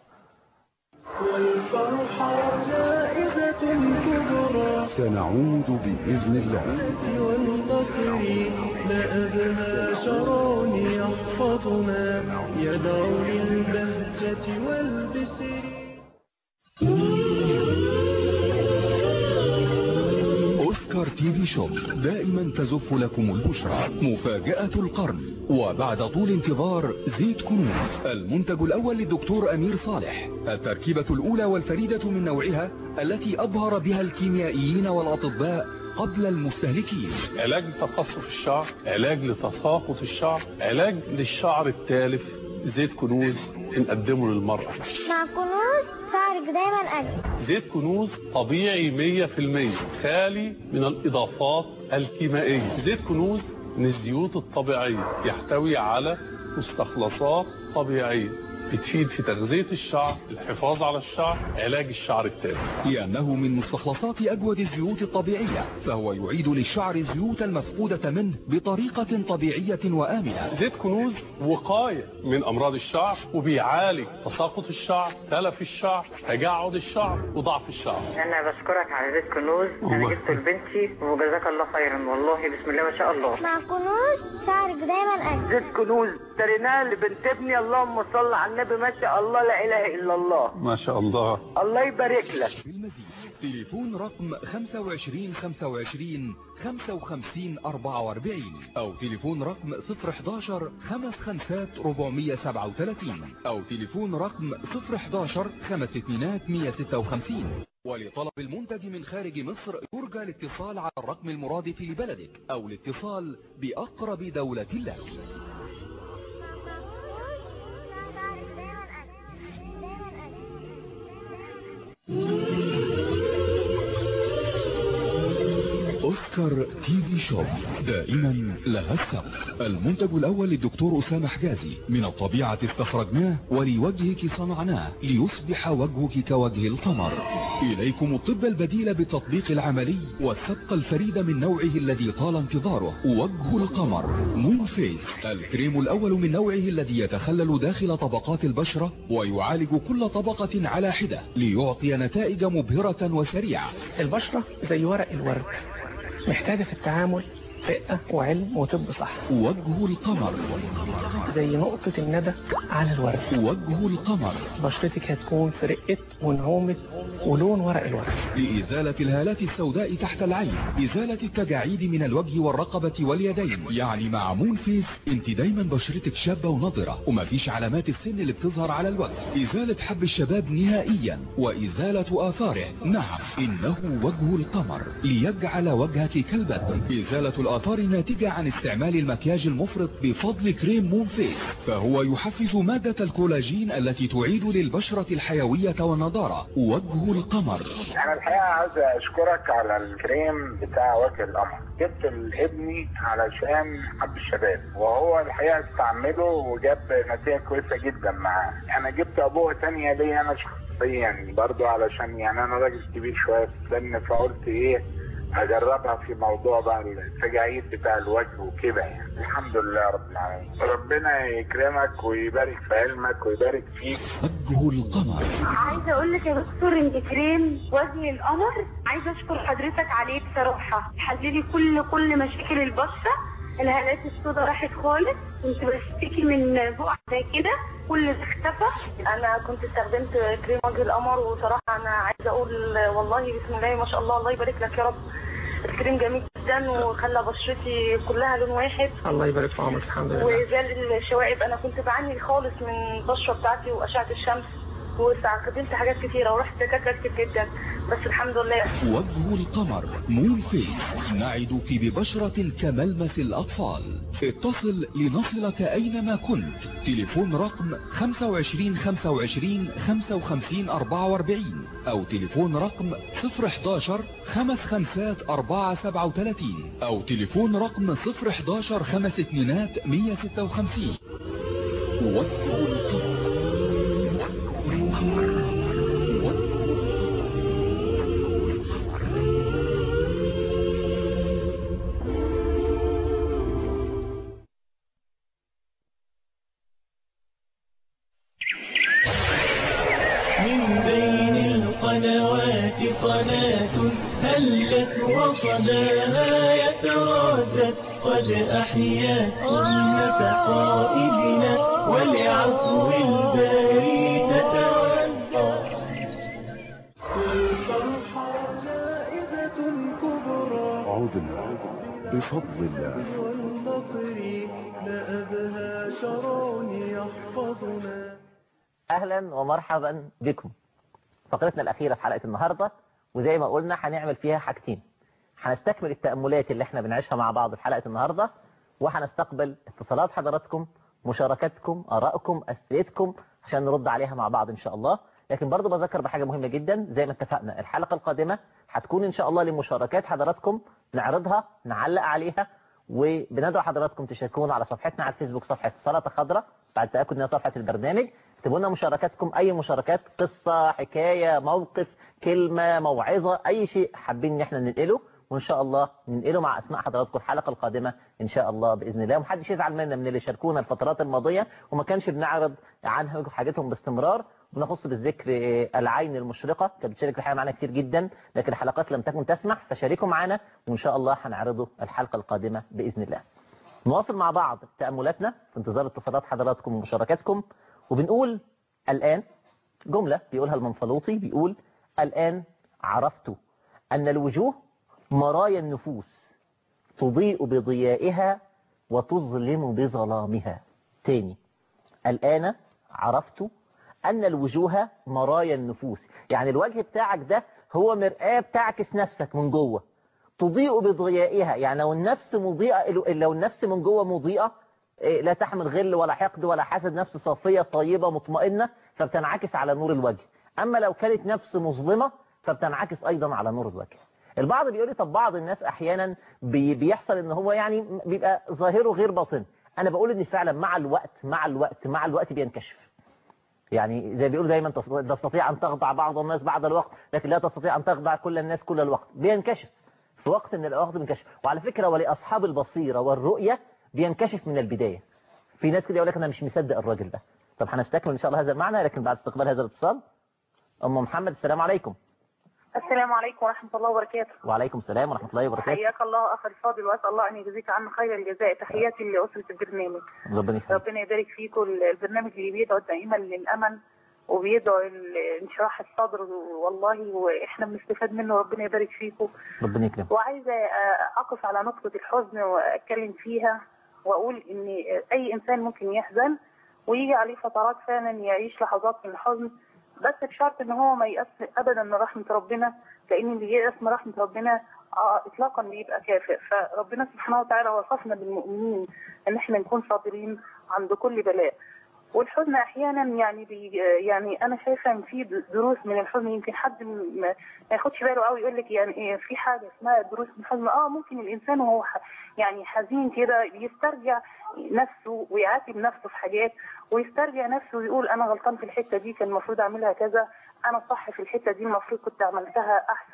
S2: والفرحة زائدة كبرى
S3: سنعود بإذن الله
S2: والقطر لا أبهى شرون يحفظنا يدعو للبهجة والبسر
S3: أوسكار تي في شوب دائما تزف لكم البشرى مفاجأة القرن وبعد طول انتظار زيت كنوز المنتج الأول للدكتور أمير صالح التركيبة الأولى والفريدة من نوعها التي أبهر بها الكيميائيين والأطباء قبل المستهلكين
S4: علاج لتقصف الشعر علاج لتساقط الشعر علاج للشعر التالف زيت كنوز بنقدمه للمرأة
S5: مع كنوز شعرك دايما أجمل
S4: زيت كنوز طبيعي 100% خالي من الإضافات الكيميائية زيت كنوز من الزيوت الطبيعية يحتوي على مستخلصات طبيعية بتفيد في تغذية الشعر الحفاظ على الشعر علاج الشعر التالف
S3: لأنه من مستخلصات أجود الزيوت الطبيعية فهو يعيد للشعر الزيوت المفقودة منه بطريقة طبيعية وآمنة
S4: زيت كنوز وقاية من أمراض الشعر وبيعالج تساقط الشعر تلف الشعر تجعد الشعر وضعف الشعر
S6: انا بشكرك على زيت كنوز انا
S4: الله.
S6: جبته لبنتي وجزاك الله خيرا والله بسم الله ما شاء الله
S5: مع كنوز شعرك دايما أجمل
S6: زيت كنوز اشتريناه لبنت ابني اللهم صل على النبي ما شاء الله لا اله الا الله
S4: ما شاء الله
S6: الله يبارك لك
S3: بالمزيد تليفون رقم 25 25 55 44 أو تليفون رقم 011 55 437 أو تليفون رقم 011 5 2 156 ولطلب المنتج من خارج مصر يرجى الاتصال على الرقم المرادف لبلدك أو الاتصال بأقرب دولة لك
S5: شعرك دايما أجمل دايما أجمل
S3: أوسكار تي في شوب دائما لها السبق المنتج الأول للدكتور أسامة حجازي من الطبيعة استخرجناه ولوجهك صنعناه ليصبح وجهك كوجه القمر إليكم الطب البديل بالتطبيق العملي والسبق الفريد من نوعه الذي طال انتظاره وجه القمر مون فيس الكريم الأول من نوعه الذي يتخلل داخل طبقات البشرة ويعالج كل طبقة على حدة ليعطي نتائج مبهرة وسريعة
S7: البشرة زي ورق الورد محتاجة في التعامل رقة وعلم وطب صح
S3: وجه القمر
S7: زي نقطة الندى على الورد
S3: وجه القمر
S7: بشرتك هتكون في رقة ونعومة ولون ورق الورد
S3: لإزالة الهالات السوداء تحت العين إزالة التجاعيد من الوجه والرقبة واليدين يعني مع مون فيس انت دايما بشرتك شابة ونضرة ومفيش علامات السن اللي بتظهر على الوجه إزالة حب الشباب نهائيا وإزالة آثاره نعم إنه وجه القمر ليجعل وجهك كالبدر إزالة الآثار الناتجة عن استعمال المكياج المفرط بفضل كريم مون فيس فهو يحفز مادة الكولاجين التي تعيد للبشرة الحيوية والنضارة وجه القمر
S8: انا الحقيقه عايز اشكرك على الكريم بتاع وجه القمر جبت لابني علشان حب الشباب وهو الحقيقه استعمله وجاب نتيجه كويسه جدا معاه انا جبت ابوه تانية ليا انا شخصيا برضو علشان يعني انا راجل كبير شويه في السن فقلت ايه اجربها في موضوع بقى التجاعيد بتاع الوجه وكده يعني الحمد لله رب العالمين ربنا يكرمك ويبارك في علمك ويبارك فيك
S3: وجه القمر
S9: عايزه اقول لك يا دكتور انت كريم وجه القمر عايزه اشكر حضرتك عليه بصراحه حللي كل كل مشاكل البشره الهالات السوداء راحت خالص كنت بشتكي من بقع زي كده كل ده اختفى انا كنت استخدمت كريم وجه القمر وصراحه انا عايزه اقول والله بسم الله ما شاء الله الله يبارك لك يا رب الكريم جميل جدا وخلى بشرتي كلها لون واحد
S7: الله يبارك في عمرك الحمد لله
S9: وزال الشوائب انا كنت بعاني خالص من البشره بتاعتي واشعه الشمس واستخدمت حاجات كتيره ورحت دكاتره كتير جدا بس الحمد لله
S3: وجه القمر مون فيس نعدك ببشرة كملمس الأطفال اتصل لنصلك أينما كنت تليفون رقم 25 25 55 44 أو تليفون رقم 011 خمس خمسات 4 37 أو تليفون رقم 011 خمس اتنينات 156 وجه القمر
S2: من بين القنوات قناة هلت وصداها يتردد قد أحيا سنة قائدنا ولعفو الباري تتودد الفرحة زائدة كبرى
S10: عدنا بفضل الله
S2: والنصر لا أبهى شرون يحفظنا
S1: اهلا ومرحبا بكم فقرتنا الاخيره في حلقه النهارده وزي ما قلنا هنعمل فيها حاجتين هنستكمل التاملات اللي احنا بنعيشها مع بعض في حلقه النهارده وهنستقبل اتصالات حضراتكم مشاركاتكم ارائكم اسئلتكم عشان نرد عليها مع بعض ان شاء الله لكن برضو بذكر بحاجه مهمه جدا زي ما اتفقنا الحلقه القادمه هتكون ان شاء الله لمشاركات حضراتكم نعرضها نعلق عليها وبندعو حضراتكم تشاركونا على صفحتنا على الفيسبوك صفحه سلطه خضراء بعد تاكد انها صفحه البرنامج اكتبوا لنا مشاركاتكم اي مشاركات قصه حكايه موقف كلمه موعظه اي شيء حابين ان احنا ننقله وان شاء الله ننقله مع اسماء حضراتكم الحلقه القادمه ان شاء الله باذن الله ومحدش يزعل منا من اللي شاركونا الفترات الماضيه وما كانش بنعرض عنهم حاجتهم باستمرار بنخص بالذكر العين المشرقه كانت بتشارك الحقيقه معانا كتير جدا لكن الحلقات لم تكن تسمح فشاركوا معانا وان شاء الله هنعرضه الحلقه القادمه باذن الله نواصل مع بعض تاملاتنا في انتظار اتصالات حضراتكم ومشاركاتكم وبنقول الآن جملة بيقولها المنفلوطي بيقول الآن عرفت أن الوجوه مرايا النفوس تضيء بضيائها وتظلم بظلامها تاني الآن عرفت أن الوجوه مرايا النفوس يعني الوجه بتاعك ده هو مرآة بتعكس نفسك من جوه تضيء بضيائها يعني لو النفس مضيئة لو النفس من جوه مضيئة لا تحمل غل ولا حقد ولا حسد نفس صافية طيبة مطمئنة فبتنعكس على نور الوجه أما لو كانت نفس مظلمة فبتنعكس أيضا على نور الوجه البعض بيقول لي طب بعض الناس أحيانا بي بيحصل إن هو يعني بيبقى ظاهره غير باطن أنا بقول إن فعلا مع الوقت مع الوقت مع الوقت بينكشف يعني زي بيقول دايما تستطيع أن تخضع بعض الناس بعد الوقت لكن لا تستطيع أن تخضع كل الناس كل الوقت بينكشف في وقت من الأوقات بينكشف وعلى فكرة ولأصحاب البصيرة والرؤية بينكشف من البداية في ناس كده يقول لك انا مش مصدق الراجل ده طب هنستكمل ان شاء الله هذا المعنى لكن بعد استقبال هذا الاتصال ام محمد السلام عليكم
S11: السلام عليكم ورحمة الله وبركاته
S1: وعليكم السلام ورحمة الله وبركاته
S11: حياك الله أخ الفاضل وأسأل الله أن يجزيك عنا خير الجزاء تحياتي لأسرة البرنامج
S1: ربنا يخليك
S11: ربنا يبارك فيكم البرنامج اللي بيدعو دائما للأمل وبيدعو انشراح الصدر والله واحنا بنستفاد منه ربنا يبارك فيكم
S1: ربنا يكرمك
S11: وعايزه اقف على نقطه الحزن واتكلم فيها واقول ان اي انسان ممكن يحزن ويجي عليه فترات فعلا يعيش لحظات من الحزن بس بشرط ان هو ما يأس ابدا من رحمه ربنا لان اللي يأس من رحمه ربنا اطلاقا بيبقى كافر فربنا سبحانه وتعالى وصفنا بالمؤمنين ان احنا نكون صابرين عند كل بلاء والحزن احيانا يعني بي يعني انا شايفه ان في دروس من الحزن يمكن حد ما ياخدش باله قوي يقول لك يعني إيه في حاجه اسمها دروس من الحزن اه ممكن الانسان وهو يعني حزين كده يسترجع نفسه ويعاتب نفسه في حاجات ويسترجع نفسه ويقول انا غلطان في الحته دي كان المفروض اعملها كذا انا صح في الحته دي المفروض كنت عملتها احسن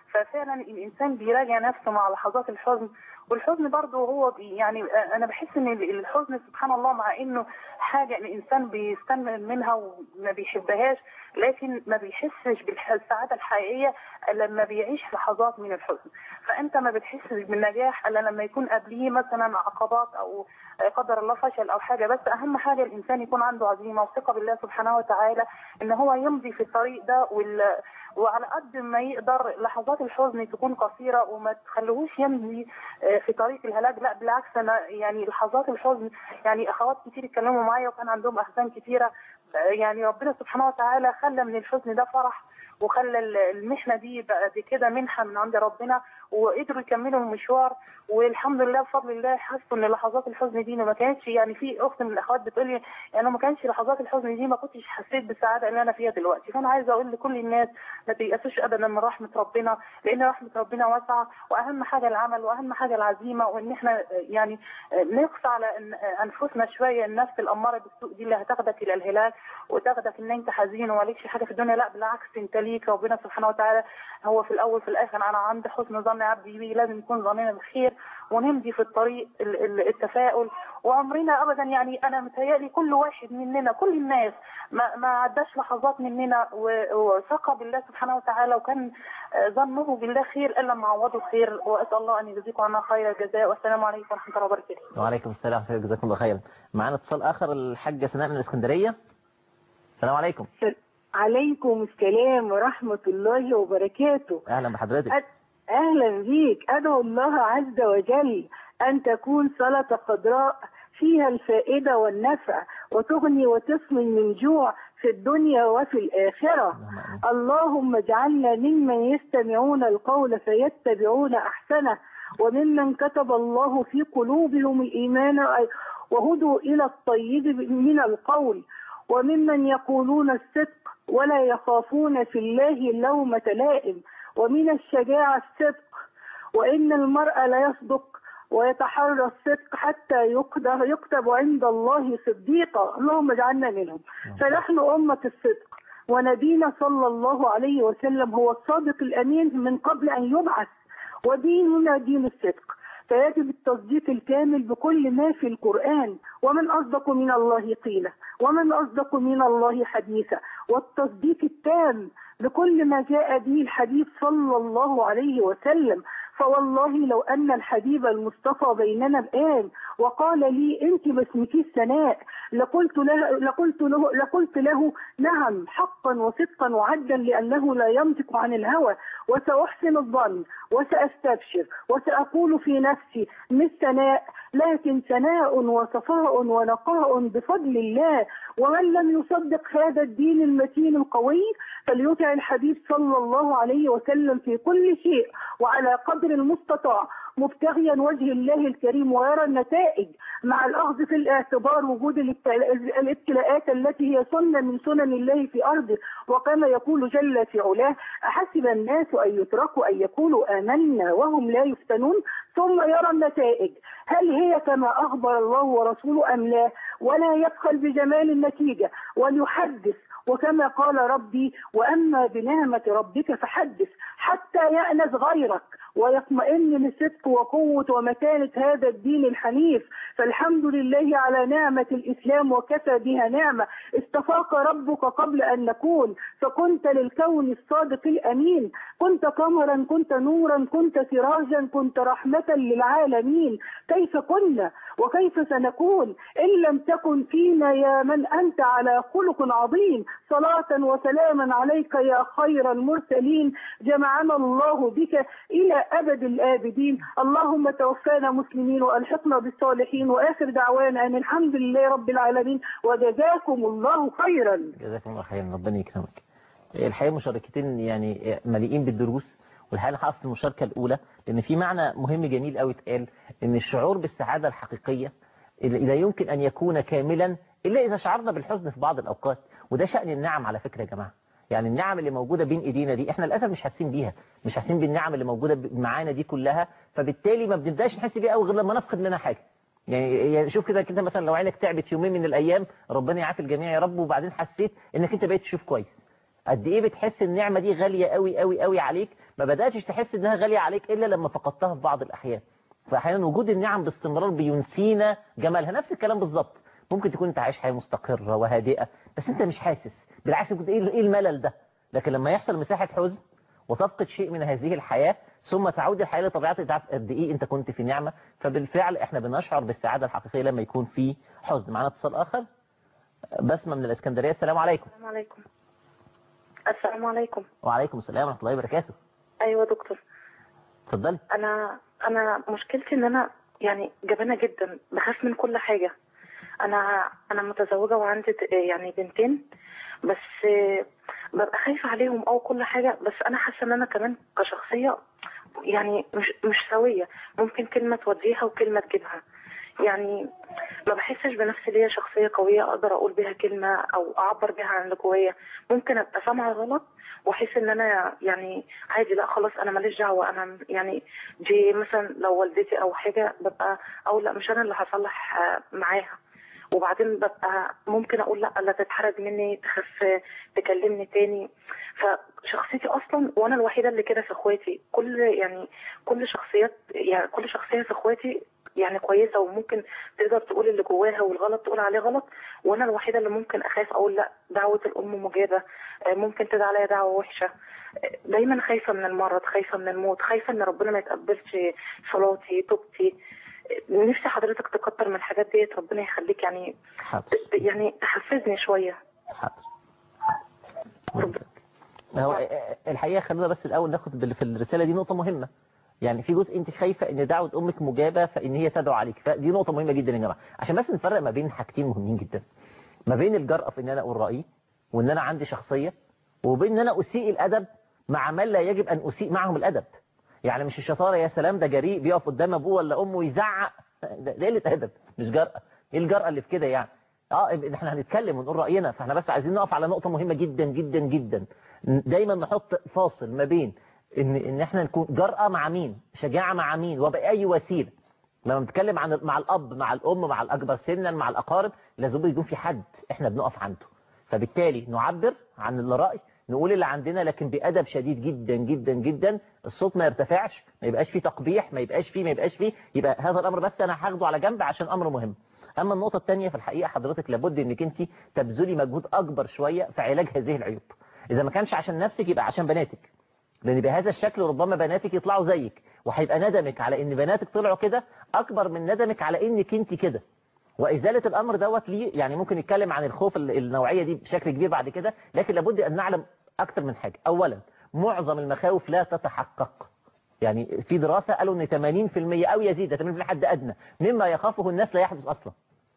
S11: ففعلا الانسان بيراجع نفسه مع لحظات الحزن والحزن برضه هو بي يعني انا بحس ان الحزن سبحان الله مع انه حاجه الانسان بيستنى منها وما بيحبهاش لكن ما بيحسش بالسعاده الحقيقيه الا لما بيعيش لحظات من الحزن فانت ما بتحسش بالنجاح الا لما يكون قبليه مثلا عقبات او قدر الله فشل او حاجه بس اهم حاجه الانسان يكون عنده عزيمه وثقه بالله سبحانه وتعالى ان هو يمضي في الطريق ده وال وعلى قد ما يقدر لحظات الحزن تكون قصيرة وما تخليهوش يمضي آه، في طريق الهلاك لا بالعكس أنا يعني لحظات الحزن يعني أخوات كتير اتكلموا معايا وكان عندهم أحزان كتيرة آه، يعني ربنا سبحانه وتعالى خلى من الحزن ده فرح وخلى ال- المحنة دي بقى دي كده منحة من عند ربنا وقدروا يكملوا المشوار والحمد لله بفضل الله حسوا ان لحظات الحزن دي ما كانتش يعني في اخت من الاخوات بتقول لي يعني لو ما كانش لحظات الحزن دي ما كنتش حسيت بالسعاده اللي انا فيها دلوقتي فانا عايزه اقول لكل الناس ما تيأسوش ابدا من رحمه ربنا لان رحمه ربنا واسعه واهم حاجه العمل واهم حاجه العزيمه وان احنا يعني نقص على أن- انفسنا شويه النفس الاماره بالسوء دي اللي هتاخدك الى الهلاك وتاخدك ان انت حزين ومالكش حاجه في الدنيا لا بالعكس انت ليك ربنا سبحانه وتعالى هو في الاول في الاخر انا عند حسن ظن عبدي بي لازم يكون ظننا بالخير ونمضي في الطريق ال- ال- التفاؤل وعمرنا ابدا يعني انا متهيألي كل واحد مننا كل الناس ما, ما عداش لحظات مننا و- وثقة بالله سبحانه وتعالى وكان آه، ظنه بالله خير الا ما عوضه خير واسال الله ان يجزيكم عنا خير الجزاء والسلام عليكم ورحمه الله وبركاته
S1: وعليكم السلام ورحمة الله جزاكم الله خيرا معانا اتصال آخر الحاجة سناء من الإسكندرية السلام عليكم
S12: عليكم السلام ورحمة الله وبركاته
S1: أهلا بحضرتك
S12: أ- أهلا بيك أدعو الله عز وجل أن تكون صلاة خضراء فيها الفائدة والنفع وتغني وتسمن من جوع في الدنيا وفي الآخرة اللهم اجعلنا ممن يستمعون القول فيتبعون أحسنه وممن كتب الله في قلوبهم الإيمان وهدوا إلى الطيب من القول وممن يقولون الصدق ولا يخافون في الله لومة لائم ومن الشجاعة الصدق وإن المرء لا يصدق ويتحرى الصدق حتى يكتب, يكتب عند الله صديقا اللهم اجعلنا منهم فنحن أمة الصدق ونبينا صلى الله عليه وسلم هو الصادق الأمين من قبل أن يبعث وديننا دين الصدق فيجب التصديق الكامل بكل ما في القرآن ومن أصدق من الله قيلا ومن أصدق من الله حديثا والتصديق التام بكل ما جاء به الحديث صلى الله عليه وسلم فوالله لو أن الحبيب المصطفى بيننا الآن وقال لي أنت ما اسمكيش سناء لقلت له لقلت له لقلت له نعم حقا وصدقا وعدا لأنه لا ينطق عن الهوى وسأحسن الظن وسأستبشر وسأقول في نفسي مش سناء لكن سناء وصفاء ونقاء بفضل الله ومن لم يصدق هذا الدين المتين القوي فليطع الحبيب صلى الله عليه وسلم في كل شيء وعلى قدر المستطاع مبتغيا وجه الله الكريم ويرى النتائج مع الأخذ في الاعتبار وجود الابتلا- الابتلاءات التي هي سنة من سنن الله في أرضه وكما يقول جل في علاه أحسب الناس أن يتركوا أن يقولوا آمنا وهم لا يفتنون ثم يرى النتائج هل هي كما أخبر الله ورسوله أم لا ولا يبخل بجمال النتيجة وليحدث وكما قال ربي وأما بنعمة ربك فحدث حتى يأنس غيرك ويطمئن لصدق وقوة ومتانة هذا الدين الحنيف فالحمد لله على نعمة الإسلام وكفى بها نعمة استفاق ربك قبل أن نكون فكنت للكون الصادق الأمين كنت قمرا كنت نورا كنت سراجا كنت رحمة للعالمين كيف كنا وكيف سنكون إن لم تكن فينا يا من أنت على خلق عظيم صلاة وسلاما عليك يا خير المرسلين جمعنا الله بك إلى أبد الآبدين اللهم توفانا مسلمين وألحقنا بالصالحين وآخر دعوانا أن الحمد لله رب العالمين وجزاكم الله خيرا
S1: جزاكم الله خيرا ربنا يكرمك الحقيقة مشاركتين يعني مليئين بالدروس والحقيقة أنا هقف في المشاركة الأولى لأن في معنى مهم جميل قوي اتقال إن الشعور بالسعادة الحقيقية اللي لا يمكن أن يكون كاملا إلا إذا شعرنا بالحزن في بعض الأوقات وده شأن النعم على فكرة يا جماعة يعني النعم اللي موجودة بين ايدينا دي احنا للاسف مش حاسين بيها مش حاسين بالنعم اللي موجودة ب- معانا دي كلها فبالتالي ما بنبداش نحس بيها قوي غير لما نفقد منها حاجة يعني يعني شوف كده كده مثلا لو عينك تعبت يومين من الايام ربنا يعافي الجميع يا رب وبعدين حسيت انك انت بقيت تشوف كويس قد ايه بتحس النعمه دي غاليه قوي قوي قوي عليك ما بداتش تحس انها غاليه عليك الا لما فقدتها في بعض الاحيان فاحيانا وجود النعم باستمرار بينسينا جمالها نفس الكلام بالظبط ممكن تكون انت عايش حياه مستقره وهادئه بس انت مش حاسس بالعكس كنت ايه إيه الملل ده لكن لما يحصل مساحه حزن وتفقد شيء من هذه الحياه ثم تعود الحياه لطبيعتها تعرف قد ايه انت كنت في نعمه فبالفعل احنا بنشعر بالسعاده الحقيقيه لما يكون في حزن معانا اتصال اخر بسمه من الاسكندريه السلام عليكم
S13: السلام عليكم السلام عليكم
S1: وعليكم السلام ورحمه الله وبركاته
S13: ايوه دكتور
S1: اتفضلي
S13: انا انا مشكلتي ان انا يعني جبانه جدا بخاف من كل حاجه انا انا متزوجه وعندي ت- يعني بنتين بس آه، ببقى خايفه عليهم او كل حاجه بس انا حاسه ان انا كمان كشخصيه يعني مش مش سويه ممكن كلمه توديها وكلمه تجيبها يعني ما بحسش بنفسي ليا شخصيه قويه اقدر اقول بيها كلمه او اعبر بيها عن اللي جوايا ممكن ابقى سامعه غلط واحس ان انا يعني عادي لا خلاص انا ماليش دعوه انا يعني دي مثلا لو والدتي او حاجه ببقى او لا مش انا اللي هصلح آه، معاها وبعدين ببقى ممكن اقول لا لا تتحرج مني تخف تكلمني تاني فشخصيتي اصلا وانا الوحيده اللي كده في اخواتي كل يعني كل شخصيات يعني كل شخصيه في اخواتي يعني كويسه وممكن تقدر تقول اللي جواها والغلط تقول عليه غلط وانا الوحيده اللي ممكن اخاف اقول لا دعوه الام مجابه آه، ممكن تدعي عليا دعوه وحشه آه، دايما خايفه من المرض خايفه من الموت خايفه ان ربنا ما يتقبلش صلاتي توبتي آه، نفسي حضرتك تكتر من الحاجات ديت ربنا يخليك يعني
S1: حاضر
S13: ت- يعني تحفزني شويه
S1: حاضر هو الحقيقه خلينا بس الاول ناخد بال- في الرساله دي نقطه مهمه يعني في جزء انت خايفه ان دعوه امك مجابه فان هي تدعو عليك فدي نقطه مهمه جدا يا جماعه عشان بس نفرق ما بين حاجتين مهمين جدا ما بين الجرأه في ان انا اقول رايي وان انا عندي شخصيه وبين ان انا اسيء الادب مع من لا يجب ان اسيء معهم الادب يعني مش الشطاره يا سلام ده جريء بيقف قدام ابوه ولا امه يزعق ده ده قله ادب مش جرأه ايه الجرأه اللي في كده يعني اه احنا هنتكلم ونقول راينا فاحنا بس عايزين نقف على نقطه مهمه جدا جدا جدا دايما نحط فاصل ما بين ان ان احنا نكون جرأة مع مين شجاعة مع مين وبأي وسيلة لما بنتكلم عن مع الاب مع الام مع الاكبر سنا مع الاقارب لازم يكون في حد احنا بنقف عنده فبالتالي نعبر عن الرأي نقول اللي عندنا لكن بأدب شديد جدا جدا جدا الصوت ما يرتفعش ما يبقاش فيه تقبيح ما يبقاش فيه ما يبقاش فيه يبقى هذا الأمر بس أنا هاخده على جنب عشان أمر مهم أما النقطة الثانية في الحقيقة حضرتك لابد أنك أنت تبذلي مجهود أكبر شوية في علاج هذه العيوب إذا ما كانش عشان نفسك يبقى عشان بناتك لأن بهذا الشكل ربما بناتك يطلعوا زيك وهيبقى ندمك على أن بناتك طلعوا كده أكبر من ندمك على أنك أنت كده وإزالة الأمر دوت ليه يعني ممكن نتكلم عن الخوف ال- النوعية دي بشكل كبير بعد كده لكن لابد أن نعلم أكثر من حاجة أولا معظم المخاوف لا تتحقق يعني في دراسة قالوا أن 80% أو يزيد 80% حد أدنى مما يخافه الناس لا يحدث أصلا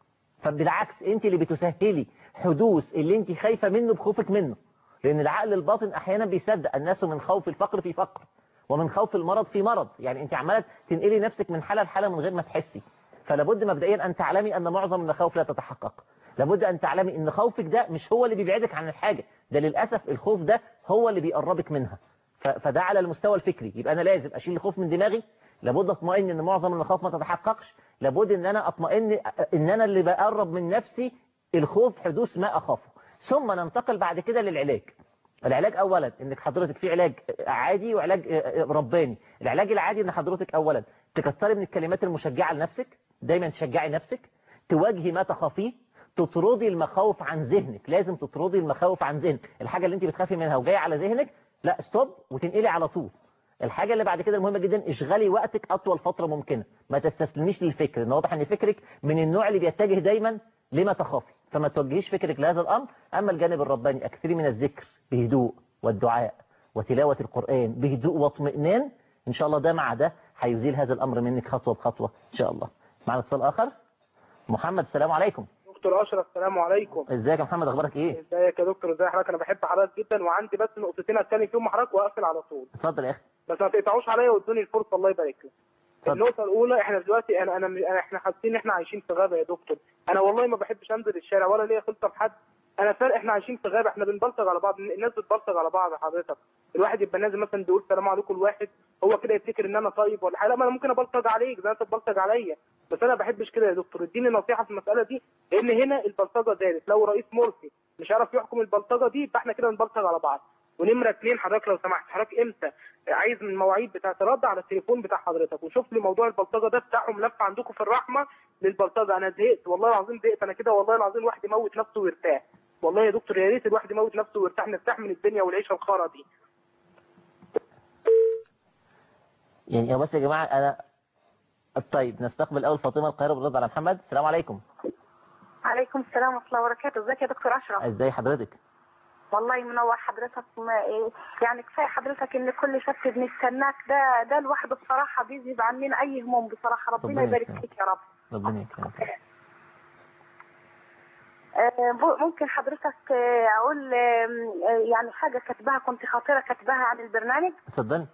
S1: فبالعكس أنت اللي بتسهلي حدوث اللي أنت خايفة منه بخوفك منه لأن العقل الباطن أحيانا بيصدق الناس من خوف الفقر في فقر ومن خوف المرض في مرض يعني أنت عمالة تنقلي نفسك من حالة لحالة من غير ما تحسي فلابد مبدئيا أن تعلمي أن معظم المخاوف لا تتحقق لابد أن تعلمي أن خوفك ده مش هو اللي بيبعدك عن الحاجة ده للأسف الخوف ده هو اللي بيقربك منها ف- فده على المستوى الفكري يبقى أنا لازم أشيل الخوف من دماغي لابد أطمئن أن معظم المخاوف ما تتحققش لابد أن أنا أطمئن أن أنا اللي بقرب من نفسي الخوف حدوث ما أخافه ثم ننتقل بعد كده للعلاج العلاج اولا انك حضرتك في علاج عادي وعلاج رباني العلاج العادي ان حضرتك اولا تكتري من الكلمات المشجعه لنفسك دايما تشجعي نفسك تواجهي ما تخافيه تطردي المخاوف عن ذهنك لازم تطردي المخاوف عن ذهنك الحاجه اللي انت بتخافي منها وجايه على ذهنك لا ستوب وتنقلي على طول الحاجة اللي بعد كده المهمة جدا اشغلي وقتك أطول فترة ممكنة ما تستسلميش للفكر ان واضح ان فكرك من النوع اللي بيتجه دايما لما تخافي فما توجهيش فكرك لهذا الأمر أما الجانب الرباني أكثري من الذكر بهدوء والدعاء وتلاوة القرآن بهدوء واطمئنان إن شاء الله ده مع ده هيزيل هذا الأمر منك خطوة بخطوة إن شاء الله معنا اتصال آخر محمد السلام عليكم
S14: دكتور اشرف السلام عليكم
S1: ازيك يا محمد اخبارك ايه
S14: ازيك يا دكتور ازي حضرتك انا بحب حضرتك جدا وعندي بس نقطتين اتكلم فيهم مع حضرتك واقفل على طول
S1: اتفضل يا اخي
S14: بس ما تقطعوش عليا وادوني الفرصه الله يبارك لك
S1: اتفضل.
S14: النقطه الاولى احنا دلوقتي انا انا أنا- احنا حاسين ان احنا عايشين في غابه يا دكتور انا والله ما بحبش انزل الشارع ولا ليا خلطه بحد انا فارق احنا عايشين في غابه احنا بنبلطج على بعض الناس بتبلطج على بعض حضرتك الواحد يبقى نازل مثلا بيقول سلام عليكم الواحد هو كده يفتكر ان انا طيب ولا حاجه لا ما انا ممكن ابلطج عليك زي ما انت تبلطج عليا بس انا ما بحبش كده يا دكتور اديني نصيحه في المساله دي لان هنا البلطجه زادت لو رئيس مرسي مش هيعرف يحكم البلطجه دي يبقى احنا كده بنبلطج على بعض ونمره اثنين حضرتك لو سمحت حضرتك امتى عايز من المواعيد بتاعت الرد على التليفون بتاع حضرتك وشوف لي موضوع البلطجه ده بتاعه ملف عندكم في الرحمه للبلطجه انا زهقت والله العظيم زهقت انا كده والله العظيم الواحد يموت نفسه ويرتاح والله يا دكتور يا ريت الواحد يموت نفسه ويرتاح نرتاح من الدنيا والعيشه الخرا دي
S1: يعني بس يا جماعة أنا طيب نستقبل أول فاطمة القاهرة بالرد على محمد السلام عليكم
S15: عليكم السلام ورحمة الله وبركاته ازيك يا دكتور أشرف
S1: ازاي حضرتك
S15: والله منور حضرتك ما إيه يعني كفاية حضرتك ان كل شخص بنستناك ده ده لوحده بصراحة بيذهب عننا اي هموم بصراحة ربنا
S1: ربنا
S15: يبارك
S1: يكرمك.
S15: فيك يا رب
S1: ربنا يكرمك
S15: آه، ب- ممكن حضرتك آه، اقول آه، آه، يعني حاجة كاتباها كنت خاطرة كاتباها عن البرنامج
S1: اتفضلي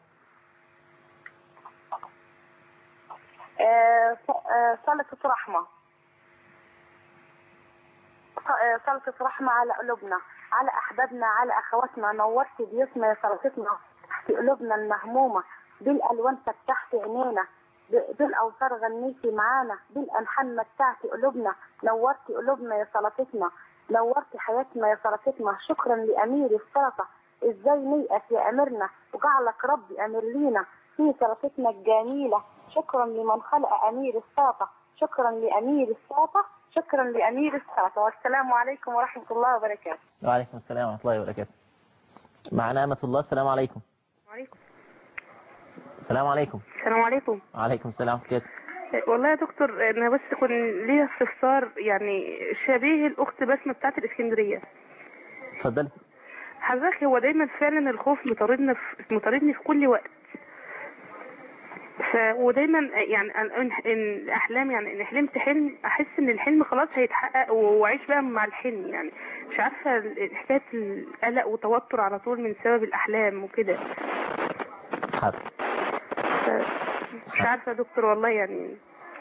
S15: آه، ص- آه، صلة رحمة ص- آه، صلة رحمة على قلوبنا على أحبابنا على أخواتنا نورت بيوتنا يا صلاتنا تحت قلوبنا المهمومة بالألوان فتحت عينينا ب- بالأوتار غنيتي معانا بالألحان متعتي قلوبنا نورت قلوبنا يا صلاتنا نورت حياتنا يا صلاتنا شكرا لأمير السلطة ازاي نيأس يا أميرنا وجعلك ربي أمير لينا في سلطتنا الجميلة شكرا لمن خلق أمير السلطة شكرا لأمير السلطة شكرا لأمير السلطة والسلام عليكم ورحمة الله وبركاته
S1: وعليكم السلام ورحمة الله وبركاته معنا أمة الله السلام عليكم
S16: وعليكم
S1: السلام عليكم
S16: السلام عليكم
S1: وعليكم السلام ورحمة الله
S16: والله يا دكتور انا بس كنت ليا استفسار يعني شبيه الاخت بسمه بتاعت الاسكندريه
S1: اتفضلي
S16: حضرتك هو دايما فعلا الخوف مطاردنا في مطاردني في كل وقت ف ودايما يعني أن- إن- ان الاحلام يعني ان حلمت حلم احس ان الحلم خلاص هيتحقق واعيش بقى مع الحلم يعني مش عارفه ال- حكايه القلق وتوتر على طول من سبب الاحلام وكده
S1: حاضر
S16: ف- مش عارفه يا دكتور والله يعني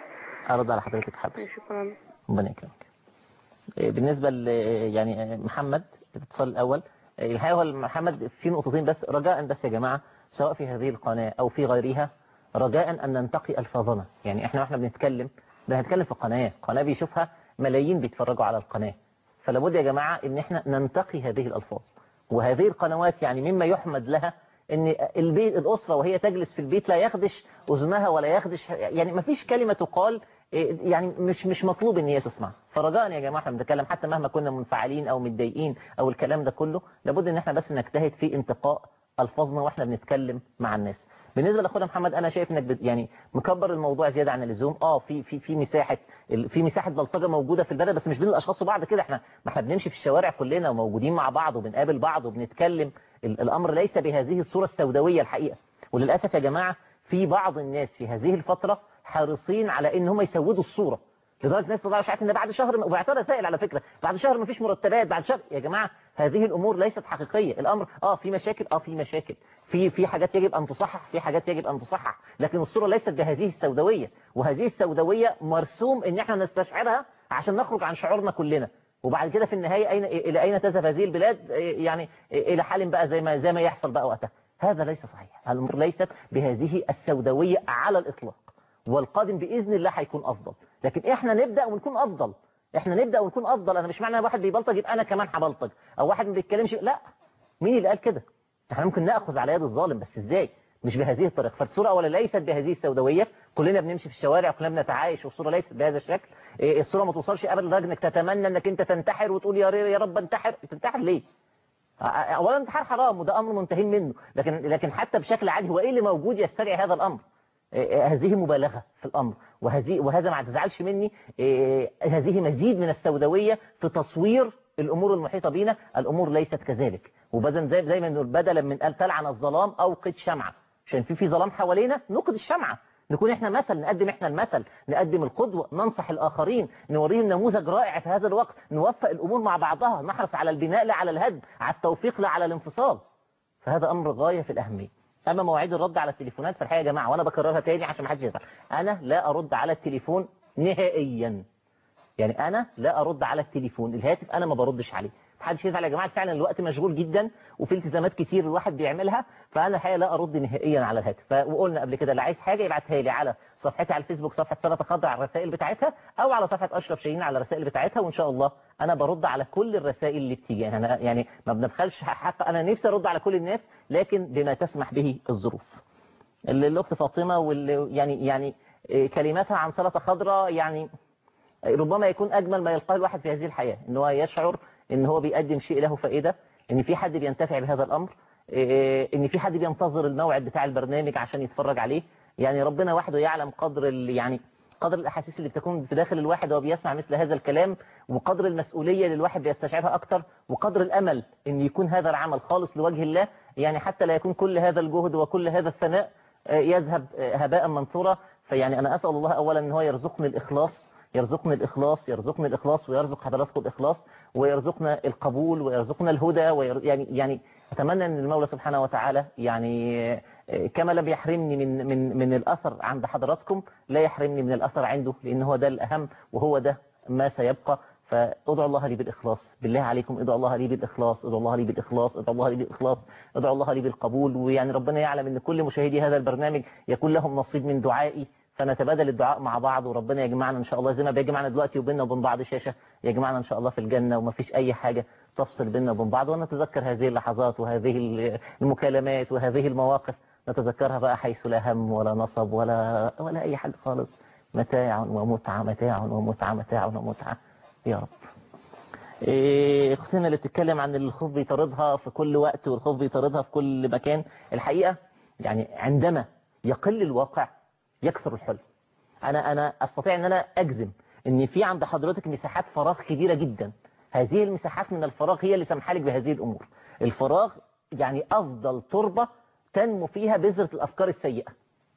S1: أرد على حضرتك حاضر
S16: شكرا
S1: ربنا يكرمك إيه، بالنسبة ل يعني محمد الاتصال الأول إيه، الحقيقة هو محمد في نقطتين بس رجاء بس يا جماعة سواء في هذه القناة أو في غيرها رجاء أن ننتقي ألفاظنا يعني إحنا وإحنا بنتكلم بنتكلم في قناة قناة بيشوفها ملايين بيتفرجوا على القناة فلابد يا جماعة إن إحنا ننتقي هذه الألفاظ وهذه القنوات يعني مما يحمد لها ان البيت الاسره وهي تجلس في البيت لا يخدش اذنها ولا يخدش يعني ما فيش كلمه تقال إيه، يعني مش مش مطلوب ان هي تسمع فرجاء يا جماعه احنا بنتكلم حتى مهما كنا منفعلين او متضايقين او الكلام ده كله لابد ان احنا بس نجتهد في انتقاء الفاظنا واحنا بنتكلم مع الناس بالنسبه لاخونا محمد انا شايف انك بت- يعني مكبر الموضوع زياده عن اللزوم اه في في في مساحه ال- في مساحه بلطجه موجوده في البلد بس مش بين الاشخاص وبعض كده احنا ما احنا بنمشي في الشوارع كلنا وموجودين مع بعض وبنقابل بعض وبنتكلم ال- الامر ليس بهذه الصوره السوداويه الحقيقه وللاسف يا جماعه في بعض الناس في هذه الفتره حريصين على ان هم يسودوا الصوره لدرجه الناس تضيع شعات ان بعد شهر وبعتها رسائل على فكره بعد شهر ما فيش مرتبات بعد شهر يا جماعه هذه الامور ليست حقيقيه الامر اه في مشاكل اه في مشاكل في في حاجات يجب ان تصحح في حاجات يجب ان تصحح لكن الصوره ليست بهذه السوداويه وهذه السوداويه مرسوم ان احنا نستشعرها عشان نخرج عن شعورنا كلنا وبعد كده في النهايه اين الى اين تذهب هذه البلاد إيه يعني إيه الى حال بقى زي ما زي ما يحصل بقى وقتها هذا ليس صحيح الامور ليست بهذه السوداويه على الاطلاق والقادم باذن الله هيكون افضل لكن احنا نبدا ونكون افضل احنا نبدا ونكون افضل انا مش معنى واحد بيبلطج يبقى انا كمان هبلطج او واحد ما بيتكلمش لا مين اللي قال كده احنا ممكن ناخذ على يد الظالم بس ازاي مش بهذه الطريقه فالصوره اولا ليست بهذه السوداويه كلنا بنمشي في الشوارع وكلنا بنتعايش والصوره ليست بهذا الشكل إيه، الصوره ما توصلش ابدا لدرجه انك تتمنى انك انت تنتحر وتقول يا ري- يا رب انتحر تنتحر ليه اولا انتحار حرام وده امر منتهين منه لكن لكن حتى بشكل عادي هو ايه اللي موجود يستدعي هذا الامر إيه، هذه مبالغه في الامر وهذه وهذا ما تزعلش مني إيه، هذه مزيد من السوداويه في تصوير الامور المحيطه بنا الامور ليست كذلك وبدل زي زي ما نقول بدلا من قال تلعن الظلام اوقد شمعه عشان في في ظلام حوالينا نوقد الشمعه نكون احنا مثل نقدم احنا المثل نقدم القدوة ننصح الآخرين نوريهم نموذج رائع في هذا الوقت نوفق الأمور مع بعضها نحرص على البناء لا على الهدم على التوفيق لا على الانفصال فهذا أمر غاية في الأهمية أما مواعيد الرد على التليفونات فالحقيقة يا جماعة وأنا بكررها تاني عشان ما حدش يزعل أنا لا أرد على التليفون نهائيا يعني أنا لا أرد على التليفون الهاتف أنا ما بردش عليه محدش يزعل يا جماعه فعلا الوقت مشغول جدا وفي التزامات كتير الواحد بيعملها فانا الحقيقه لا ارد نهائيا على الهاتف ف- وقلنا قبل كده اللي عايز حاجه يبعتها لي على صفحتي على الفيسبوك صفحه سلطه خضر على الرسائل بتاعتها او على صفحه اشرف شاهين على الرسائل بتاعتها وان شاء الله انا برد على كل الرسائل اللي بتيجي يعني انا يعني ما بنبخلش حق انا نفسي ارد على كل الناس لكن بما تسمح به الظروف اللي الاخت فاطمه واللي يعني يعني إيه، كلماتها عن سلطه خضراء يعني ربما يكون اجمل ما يلقاه الواحد في هذه الحياه ان هو يشعر ان هو بيقدم شيء له فائده ان في حد بينتفع بهذا الامر إيه، ان في حد بينتظر الموعد بتاع البرنامج عشان يتفرج عليه يعني ربنا وحده يعلم قدر ال- يعني قدر الاحاسيس اللي بتكون في داخل الواحد وهو بيسمع مثل هذا الكلام وقدر المسؤوليه اللي الواحد بيستشعرها اكتر وقدر الامل ان يكون هذا العمل خالص لوجه الله يعني حتى لا يكون كل هذا الجهد وكل هذا الثناء آه، يذهب آه، هباء منثورا فيعني انا اسال الله اولا ان هو يرزقني الاخلاص يرزقني الإخلاص يرزقني الإخلاص ويرزق حضراتكم الإخلاص ويرزقنا القبول ويرزقنا الهدى وير... يعني يعني أتمنى أن المولى سبحانه وتعالى يعني آه، كما لم يحرمني من من من الأثر عند حضراتكم لا يحرمني من الأثر عنده لأن هو ده الأهم وهو ده ما سيبقى فادعوا الله لي بالإخلاص بالله عليكم ادعوا الله لي بالإخلاص ادعوا الله لي بالإخلاص ادعوا الله لي بالإخلاص ادعوا الله لي بالقبول ويعني ربنا يعلم أن كل مشاهدي هذا البرنامج يكون لهم نصيب من دعائي فنتبادل الدعاء مع بعض وربنا يجمعنا ان شاء الله زي ما بيجمعنا دلوقتي وبيننا وبين بعض شاشه يجمعنا ان شاء الله في الجنه ومفيش اي حاجه تفصل بيننا وبين بعض ونتذكر هذه اللحظات وهذه المكالمات وهذه المواقف نتذكرها بقى حيث لا هم ولا نصب ولا ولا اي حاجه خالص متاع ومتعه متاع ومتعه متاع ومتعه يا رب إيه، اختنا اللي بتتكلم عن الخوف بيطاردها في كل وقت والخوف بيطاردها في كل مكان الحقيقه يعني عندما يقل الواقع يكثر الحلم انا انا استطيع ان انا اجزم ان في عند حضرتك مساحات فراغ كبيره جدا هذه المساحات من الفراغ هي اللي سمحلك بهذه الامور الفراغ يعني افضل تربه تنمو فيها بذره الافكار السيئه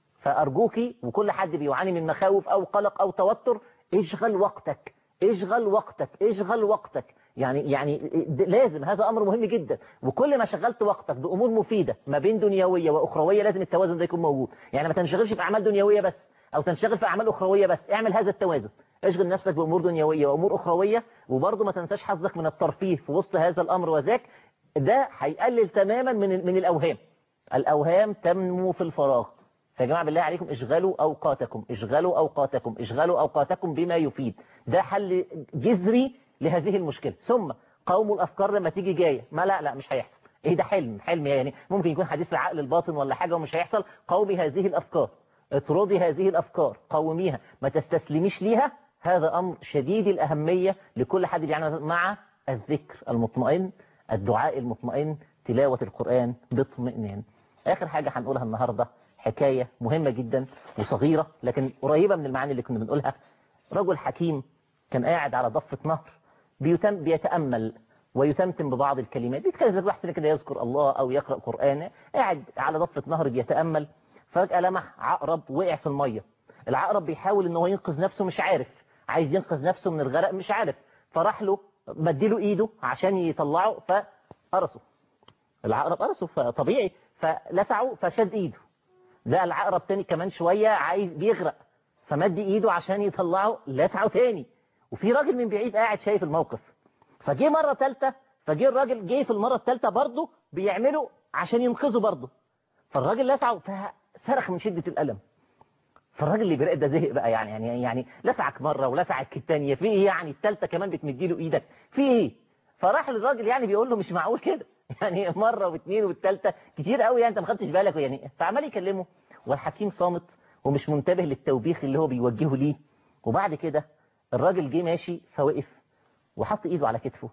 S1: فارجوكي وكل حد بيعاني من مخاوف او قلق او توتر اشغل وقتك اشغل وقتك اشغل وقتك يعني يعني د- لازم هذا امر مهم جدا وكل ما شغلت وقتك بامور مفيده ما بين دنيويه واخرويه لازم التوازن ده يكون موجود يعني ما تنشغلش في اعمال دنيويه بس او تنشغل في اعمال اخرويه بس اعمل هذا التوازن اشغل نفسك بامور دنيويه وامور اخرويه وبرضه ما تنساش حظك من الترفيه في وسط هذا الامر وذاك ده هيقلل تماما من من الاوهام الاوهام تنمو في الفراغ فيا جماعه بالله عليكم اشغلوا اوقاتكم اشغلوا اوقاتكم اشغلوا اوقاتكم بما يفيد ده حل جذري لهذه المشكله ثم قوم الافكار لما تيجي جايه ما لا لا مش هيحصل ايه ده حلم حلم يعني ممكن يكون حديث العقل الباطن ولا حاجه ومش هيحصل قومي هذه الافكار اطردي هذه الافكار قوميها ما تستسلميش ليها هذا امر شديد الاهميه لكل حد بيعمل مع الذكر المطمئن الدعاء المطمئن تلاوه القران باطمئنان اخر حاجه هنقولها النهارده حكايه مهمه جدا وصغيره لكن قريبه من المعاني اللي كنا بنقولها رجل حكيم كان قاعد على ضفه نهر بيتم بيتامل ويتمتم ببعض الكلمات بيتكلم زي واحد كده يذكر الله او يقرا قران قاعد على ضفه نهر بيتامل فجاه لمح عقرب وقع في الميه العقرب بيحاول ان هو ينقذ نفسه مش عارف عايز ينقذ نفسه من الغرق مش عارف فراح له مديله ايده عشان يطلعه فقرصه العقرب قرصه فطبيعي فلسعه فشد ايده ده العقرب تاني كمان شوية عايز بيغرق فمد ايده عشان يطلعه لسعه تاني وفي راجل من بعيد قاعد شايف الموقف فجه مرة تالتة فجه الراجل جه في المرة التالتة برضه بيعمله عشان ينقذه برضه فالراجل لسعه فصرخ من شدة الألم فالراجل اللي بيراقب ده زهق بقى يعني يعني يعني لسعك مرة ولسعك التانية في ايه يعني التالتة كمان بتمدي له ايدك في ايه فراح للراجل يعني بيقول له مش معقول كده يعني مرة واثنين والتالتة كتير قوي يعني انت ما خدتش بالك يعني فعمال يكلمه والحكيم صامت ومش منتبه للتوبيخ اللي هو بيوجهه ليه وبعد كده الراجل جه ماشي فوقف وحط ايده على كتفه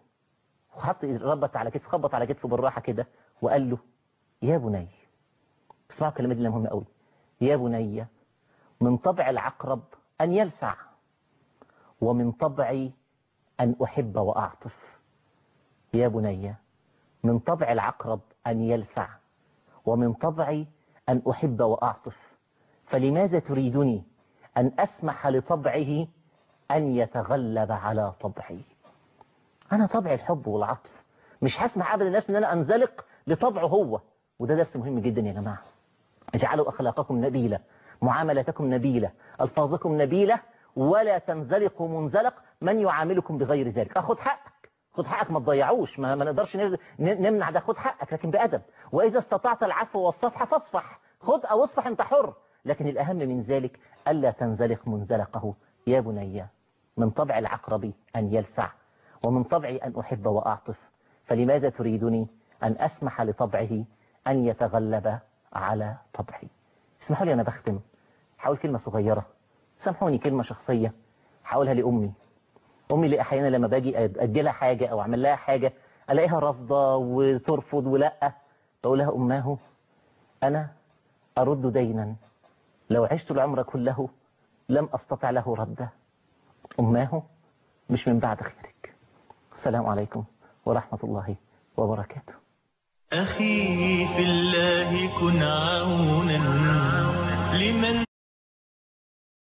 S1: وحط إيد- ربط على كتفه خبط على كتفه بالراحة كده وقال له يا بني اسمعوا الكلمات دي مهمة قوي يا بني من طبع العقرب أن يلسع ومن طبعي أن أحب وأعطف يا بني من طبع العقرب أن يلسع ومن طبعي أن أحب وأعطف فلماذا تريدني أن أسمح لطبعه أن يتغلب على طبعي أنا طبع الحب والعطف مش هسمح أبدا نفسي أن أنا أنزلق لطبعه هو وده درس مهم جدا يا جماعة اجعلوا أخلاقكم نبيلة معاملتكم نبيلة ألفاظكم نبيلة ولا تنزلقوا منزلق من يعاملكم بغير ذلك أخذ حقك خد حقك ما تضيعوش ما, ما نقدرش نز- ن- نمنع ده خد حقك لكن بأدب وإذا استطعت العفو والصفح فاصفح خد أو اصفح أنت حر لكن الأهم من ذلك ألا تنزلق منزلقه يا بني من طبع العقرب أن يلسع ومن طبعي أن أحب وأعطف فلماذا تريدني أن أسمح لطبعه أن يتغلب على طبعي اسمحوا لي أنا بختم حاول كلمة صغيرة سامحوني كلمة شخصية حاولها لأمي أمي اللي أحيانا لما باجي أدي لها حاجة أو أعمل لها حاجة ألاقيها رافضة وترفض ولأ بقول لها أماه أنا أرد دينا لو عشت العمر كله لم أستطع له رده أماه مش من بعد خيرك السلام عليكم ورحمة الله وبركاته
S2: أخي في الله كن عونا لمن